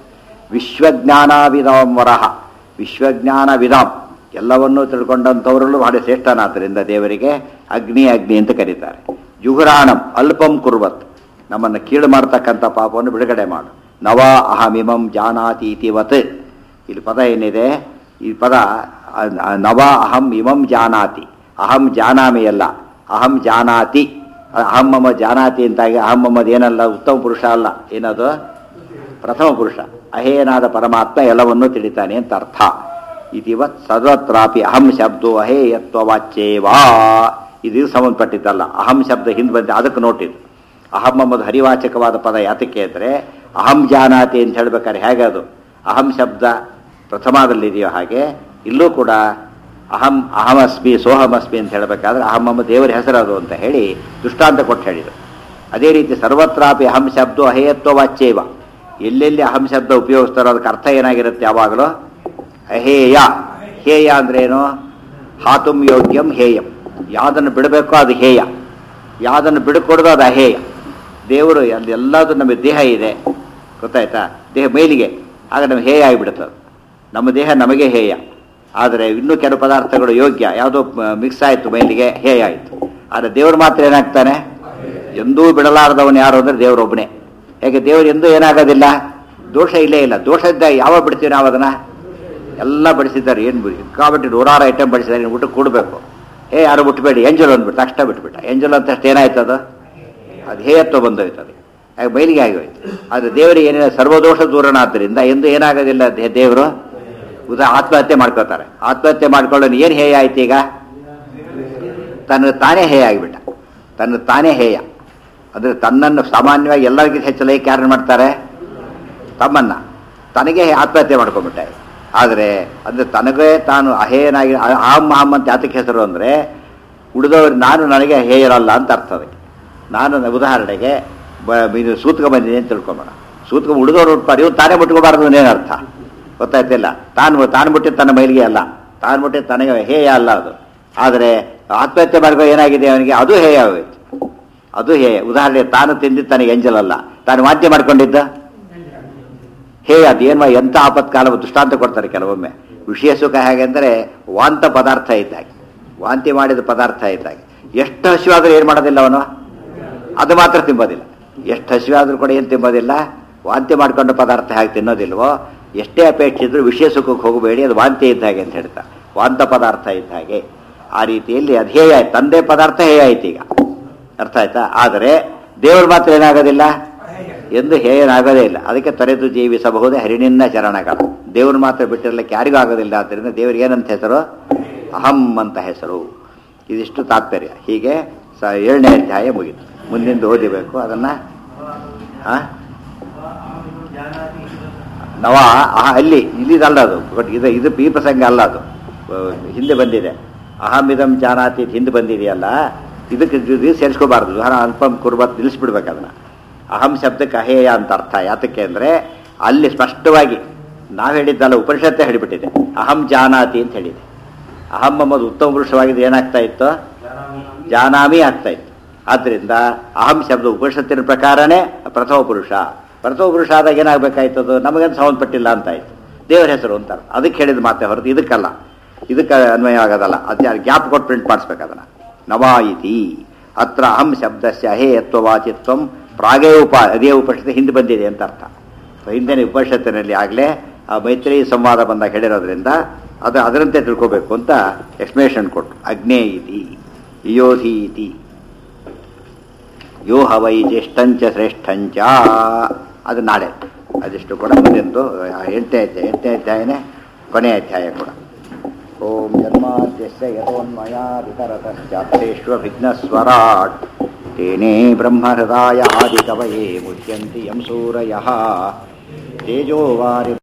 ವಿಶ್ವಜ್ಞಾನಾವಿದಾಂ ವರಹ ವಿಶ್ವಜ್ಞಾನ ವಿಧಾಂ ಎಲ್ಲವನ್ನೂ ತಿಳ್ಕೊಂಡಂಥವರಲ್ಲೂ ಬಹಳ ಶ್ರೇಷ್ಠನಾದ್ದರಿಂದ ದೇವರಿಗೆ ಅಗ್ನಿ ಅಗ್ನಿ ಅಂತ ಕರೀತಾರೆ ಜುಹುರಾಣಂ ಅಲ್ಪಂ ಕುರ್ವತ್ ನಮ್ಮನ್ನು ಕೀಳು ಮಾಡ್ತಕ್ಕಂಥ ಪಾಪವನ್ನು ಬಿಡುಗಡೆ ಮಾಡು ನವ ಅಹಮಿಮಂ ಜಾನಾತಿ ಇತಿವತ್ ಇಲ್ಲಿ ಪದ ಏನಿದೆ ಈ ಪದ ಅ- ಅ- ನವ ಅಹಂ ಇಮಂ ಜಾನಾತಿ ಅಹಂ ಜಾನಾಮಿ ಅಲ್ಲ ಅಹಂ ಜಾನಾತಿ ಅಹಂ ಮಮ ಜಾನಾತಿ ಅಂತಾಗಿ ಅಹಂ ಮಮ್ಮದ್ ಏನಲ್ಲ ಉತ್ತಮ ಪುರುಷ ಅಲ್ಲ ಏನದು ಪ್ರಥಮ ಪುರುಷ ಅಹೇನಾದ ಪರಮಾತ್ಮ ಎಲ್ಲವನ್ನೂ ತಿಳಿತಾನೆ ಅಂತ ಅರ್ಥ ಇತಿವತ್ ಸರ್ವತ್ರಾಪಿ ಅಹಂ ಶಬ್ದೋ ಅಹೇಯತ್ವವಾಚ್ಯೇವಾ ಇದು ಸಂಬಂಧಪಟ್ಟಿದ್ದಲ್ಲ ಅಹಂ ಶಬ್ದ ಹಿಂದೆ ಬಂದ ಅದಕ್ಕೆ ನೋಟಿದ್ದು ಅಹಂ ಎಂಬುದು ಹರಿವಾಚಕವಾದ ಪದ ಯಾತಕ್ಕೆ ಅಂದರೆ ಅಹಂ ಜಾನಾತಿ ಅಂತ ಹೇಳ್ಬೇಕಾದ್ರೆ ಹೇಗೆ ಅದು ಅಹಂ ಶಬ್ದ ಪ್ರಥಮದಲ್ಲಿದೆಯೋ ಹಾಗೆ ಇಲ್ಲೂ ಕೂಡ ಅಹಂ ಅಹಮಸ್ಮಿ ಸೋಹಮಸ್ಮಿ ಅಂತ ಹೇಳಬೇಕಾದ್ರೆ ಅಹಂ ಎಂಬ ದೇವರ ಹೆಸರದು ಅಂತ ಹೇಳಿ ದೃಷ್ಟಾಂತ ಕೊಟ್ಟು ಹೇಳಿದರು ಅದೇ ರೀತಿ ಸರ್ವತ್ರಾಪಿ ಅಹಂ ಶಬ್ದ ಅಹೇಯತ್ವ ವಾಚ್ಯೇವ ಎಲ್ಲೆಲ್ಲಿ ಅಹಂ ಶಬ್ದ ಉಪಯೋಗಿಸ್ತಾರೋ ಅದಕ್ಕೆ ಅರ್ಥ ಏನಾಗಿರುತ್ತೆ ಯಾವಾಗಲೂ ಅಹೇಯ ಹೇಯ ಅಂದ್ರೆ ಏನು ಹಾತುಂ ಯೋಗ್ಯಂ ಹೇಯಂ ಯಾವುದನ್ನು ಬಿಡಬೇಕೋ ಅದು ಹೇಯ ಯಾವುದನ್ನು ಬಿಡಕೊಡೋದು ಅದು ಅಹೇಯ ದೇವರು ಅಲ್ಲಿ ಎಲ್ಲದೂ ನಮಗೆ ದೇಹ ಇದೆ ಗೊತ್ತಾಯ್ತಾ ದೇಹ ಮೇಲಿಗೆ ಆಗ ನಮಗೆ ಹೇಯ ಆಗಿಬಿಡುತ್ತದೆ ನಮ್ಮ ದೇಹ ನಮಗೆ ಹೇಯ ಆದರೆ ಇನ್ನೂ ಕೆಲವು ಪದಾರ್ಥಗಳು ಯೋಗ್ಯ ಯಾವುದೋ ಮಿಕ್ಸ್ ಆಯಿತು ಮೇಲಿಗೆ ಹೇಯ ಆಯಿತು ಆದರೆ ದೇವರು ಮಾತ್ರ ಏನಾಗ್ತಾನೆ ಎಂದೂ ಬಿಡಲಾರದವನು ಯಾರು ಅಂದರೆ ದೇವರೊಬ್ಬನೇ ಯಾಕೆ ದೇವರು ಎಂದೂ ಏನಾಗೋದಿಲ್ಲ ದೋಷ ಇಲ್ಲೇ ಇಲ್ಲ ದೋಷ ಇದ್ದ ಯಾವಾಗ ಬಿಡ್ತೀವಿ ನಾವು ಅದನ್ನು ಎಲ್ಲ ಬಡಿಸಿದ್ದಾರೆ ಏನು ಸಿಕ್ಕಾಬಿಟ್ಟು ನೂರಾರು ಐಟಮ್ ಬಡಿಸಿದ್ದಾರೆ ಊಟ ಕೊಡಬೇಕು ಏ ಯಾರು ಬಿಟ್ಬೇಡಿ ಎಂಜಲ್ ಅಂದ್ಬಿಟ್ಟು ತಕ್ಷಣ ಬಿಟ್ಬಿಟ್ಟ ಎಂಜಲ್ ಅಂತ ಅಷ್ಟು ಏನಾಯ್ತು ಅದು ಅದು ಹೇಯತ್ವ ಬಂದೋಯ್ತು ಅದು ಹಾಗೆ ಬಯಲಿಗೆ ಆಗೋಯ್ತು ಆದರೆ ದೇವರಿಗೆ ಏನಿಲ್ಲ ಸರ್ವದೋಷ ದೂರಣ ಆದ್ದರಿಂದ ಎಂದು ಏನಾಗೋದಿಲ್ಲ ದೇ- ದೇವರು ಉದಾ ಆತ್ಮಹತ್ಯೆ ಮಾಡ್ಕೋತಾರೆ ಆತ್ಮಹತ್ಯೆ ಮಾಡ್ಕೊಳ್ಳೋನು ಏನು ಹೇಯ ಆಯ್ತು ಈಗ ತನ್ನ ತಾನೇ ಹೇಯ ಆಗಿಬಿಟ್ಟ ತನ್ನ ತಾನೇ ಹೇಯ ಅಂದರೆ ತನ್ನನ್ನು ಸಾಮಾನ್ಯವಾಗಿ ಎಲ್ಲರಿಗಿಂತ ಹೆಚ್ಚು ಲೈಕ್ ಯಾರನ್ನು ಮಾಡ್ತಾರೆ ತಮ್ಮನ್ನ ತನಗೆ ಆತ್ಮಹತ್ಯೆ ಮಾಡ್ಕೊಂಡ್ಬಿಟ್ಟ ಆದರೆ ಅಂದರೆ ತನಗೇ ತಾನು ಅಹೇಯನಾಗಿ ಅ- ಅಹಂ ಅಹಂ ಅಂತ ಯಾತಕ್ಕೆ ಹೆಸರು ಅಂದರೆ ಉಳಿದವರು ನಾನು ನನಗೆ ಹೇಯರಲ್ಲ ಅಂತ ಅರ್ಥ ಅದಕ್ಕೆ ನಾನು ನ- ಉದಾಹರಣೆಗೆ ಬ ಇದು ಸೂತ್ಕ ಬಂದಿದೆ ಅಂತ ತಿಳ್ಕೊಂಬೋಣ ಸೂತ್ಕ ಉಳಿದವರು ಉಟ್ಪಾರೆ ಇವ್ರು ತಾನೇ ಮುಟ್ಕೋಬಾರ್ದು ಏನು ಅರ್ಥ ಗೊತ್ತಾಯ್ತಿಲ್ಲ ತಾನು ತಾನು ಮುಟ್ಟಿದ್ದು ತನ್ನ ಮೈಲಿಗೆ ಅಲ್ಲ ತಾನು ಮುಟ್ಟಿದ್ದು ತನಗೆ ಹೇಯ ಅಲ್ಲ ಅದು ಆದರೆ ಆತ್ಮಹತ್ಯೆ ಮಾಡ್ಕೋ ಏನಾಗಿದೆ ಅವನಿಗೆ ಅದು ಹೇಯ ಆಗೋಯ್ತು ಅದು ಹೇಯ ಉದಾಹರಣೆ ತಾನು ತಿಂದಿದ್ದು ತನಗೆ ಎಂಜಲ್ ಅಲ್ಲ ತಾನು ವಾದ್ಯ ಮಾಡ್ಕೊಂಡಿದ್ದ ಹೇ ಅದೇನು ಎಂಥ ಆಪತ್ಕಾಲ ದೃಷ್ಟಾಂತ ಕೊಡ್ತಾರೆ ಕೆಲವೊಮ್ಮೆ ವಿಷಯ ಸುಖ ಹೇಗೆ ಅಂದರೆ ವಾಂತ ಪದಾರ್ಥ ಇದ್ದಾಗೆ ವಾಂತಿ ಮಾಡಿದ ಪದಾರ್ಥ ಇದ್ದಾಗೆ ಎಷ್ಟು ಹಸಿವಾದರೂ ಏನು ಮಾಡೋದಿಲ್ಲ ಅವನು ಅದು ಮಾತ್ರ ತಿಂಬೋದಿಲ್ಲ ಎಷ್ಟು ಹಸಿವಾದರೂ ಕೂಡ ಏನು ತಿಂಬೋದಿಲ್ಲ ವಾಂತಿ ಮಾಡ್ಕೊಂಡ ಪದಾರ್ಥ ಹೇಗೆ ತಿನ್ನೋದಿಲ್ವೋ ಎಷ್ಟೇ ಅಪೇಕ್ಷೆ ಇದ್ರೂ ವಿಷಯ ಸುಖಕ್ಕೆ ಹೋಗಬೇಡಿ ಅದು ವಾಂತಿ ಇದ್ದ ಹಾಗೆ ಅಂತ ಹೇಳ್ತಾರೆ ವಾಂತ ಪದಾರ್ಥ ಇದ್ದ ಹಾಗೆ ಆ ರೀತಿಯಲ್ಲಿ ಅದು ಹೇಯ ಆಯ್ತು ತಂದೆ ಪದಾರ್ಥ ಹೇಯ ಆಯ್ತು ಈಗ ಅರ್ಥ ಆಯ್ತಾ ಆದರೆ ದೇವರು ಮಾತ್ರ ಏನಾಗೋದಿಲ್ಲ ಎಂದು ಹೇಯನಾಗೋದೇ ಇಲ್ಲ ಅದಕ್ಕೆ ತೊರೆದು ಜೀವಿಸಬಹುದೇ ಹರಿಣಿನ್ನ ಚರಣಗಳು ದೇವರು ಮಾತ್ರ ಬಿಟ್ಟಿರಲಿಕ್ಕೆ ಯಾರಿಗೂ ಆಗೋದಿಲ್ಲ ಆದ್ದರಿಂದ ದೇವರಿಗೆ ಏನಂತ ಹೆಸರು ಅಹಂ ಅಂತ ಹೆಸರು ಇದಿಷ್ಟು ತಾತ್ಪರ್ಯ ಹೀಗೆ ಸ ಏಳನೇ ಅಧ್ಯಾಯ ಮುಗಿತು ಮುಂದಿಂದು ಓದಿಬೇಕು ಅದನ್ನು ಹಾಂ ನವ ಅಹ ಅಲ್ಲಿ ಇಲ್ಲಿದಲ್ಲ ಅದು ಬಟ್ ಇದು ಇದು ಈ ಪ್ರಸಂಗ ಅಲ್ಲ ಅದು ಅಹ್, ಹಿಂದೆ ಬಂದಿದೆ ಅಹಮಿದಂ ಜಾನಾತಿ ಅಂತ ಹಿಂದೆ ಬಂದಿದೆಯಲ್ಲ ಇದಕ್ಕೆ ಇದು ಸೇರಿಸ್ಕೋಬಾರ್ದು ಉದಾಹರಣೆ ಅಲ್ಪಂ ಕುರ್ಬತ್ ನಿಲ್ಲಿಸ್ಬಿಡ್ಬೇಕು ಅದನ್ನ ಅಹಂ ಶಬ್ದಕ್ಕೆ ಅಹೇಯ ಅಂತ ಅರ್ಥ ಯಾತಕ್ಕೆ ಅಂದರೆ ಅಲ್ಲಿ ಸ್ಪಷ್ಟವಾಗಿ ನಾವು ಹೇಳಿದ್ದಲ್ಲ ಉಪನಿಷತ್ತೇ ಹೇಳಿಬಿಟ್ಟಿದೆ ಅಹಂ ಜಾನಾತಿ ಅಂತ ಹೇಳಿದೆ ಅಹಂ ಎಂಬುದು ಉತ್ತಮ ಪುರುಷವಾಗಿದ್ದು ಏನಾಗ್ತಾ ಇತ್ತು ಜಾನಾಮಿ ಆಗ್ತಾ ಇತ್ತು ಆದ್ದರಿಂದ ಅಹಂ ಶಬ್ದ ಉಪನಿಷತ್ತಿನ ಪ್ರಕಾರನೇ ಪ್ರಥಮ ಪುರುಷ ಪ್ರಥಮ ಪುರುಷ ಆದಾಗ ಏನಾಗಬೇಕಾಯ್ತು ಅದು ನಮಗೇನು ಸಂಬಂಧಪಟ್ಟಿಲ್ಲ ಅಂತ ಆಯ್ತು ದೇವರ ಹೆಸರು ಅಂತಾರೆ ಅದಕ್ಕೆ ಹೇಳಿದ ಮಾತೆ ಹೊರತು ಇದಕ್ಕಲ್ಲ ಇದಕ್ಕೆ ಅನ್ವಯ ಆಗೋದಲ್ಲ ಅದು ಗ್ಯಾಪ್ ಕೊಟ್ಟು ಪ್ರಿಂಟ್ ಮಾಡಿಸ್ಬೇಕು ಅದನ್ನ ನವಾಯಿತಿ ಅತ್ರ ಅಹಂ ಶಬ್ದಸ್ಯ ಅಹೇಯತ್ವವಾಚಿತ್ವಂ ಪ್ರಾಗೇ ಉಪ ಅದೇ ಉಪನಿಷತ್ತು ಹಿಂದೆ ಬಂದಿದೆ ಅಂತ ಅರ್ಥ ಹಿಂದಿನ ಉಪನಿಷತ್ತಿನಲ್ಲಿ ಆಗಲೇ ಆ ಮೈತ್ರಿ ಸಂವಾದ ಬಂದಾಗ ಹೇಳಿರೋದ್ರಿಂದ ಅದು ಅದರಂತೆ ತಿಳ್ಕೋಬೇಕು ಅಂತ ಎಕ್ಸ್ಪ್ಲೇಷನ್ ಕೊಟ್ಟು ಅಗ್ನೇ ಇತಿ ಯೋಧಿ ಇತಿ ಯೋ ಹವೈ ಜ್ಯೇಷ್ಠಂಚ ಶ್ರೇಷ್ಠಂಚ ಅದು ನಾಳೆ ಅದಿಷ್ಟು ಕೂಡ ಮುಂದೆಂದು ಎಂಟನೇ ಅಧ್ಯಾಯ ಎಂಟನೇ ಅಧ್ಯಾಯನೇ ಕೊನೆಯ ಅಧ್ಯಾಯ ಕೂಡ ಓಂ ಜನ್ಮಾದ್ಯಸ್ಯ ಯಥೋನ್ಮಯಾದಿತರತಶ್ಚಾತ್ರೇಷ್ವಭಿಘ್ನಸ್ವರಾಟ್ ತೇನೇ ಬ್ರಹ್ಮಹೃದಾಯ ಆದಿಕವಯೇ ಮುಚ್ಯಂತಿ ಯಂ ಸೂರಯಃ ತೇಜೋವಾರಿ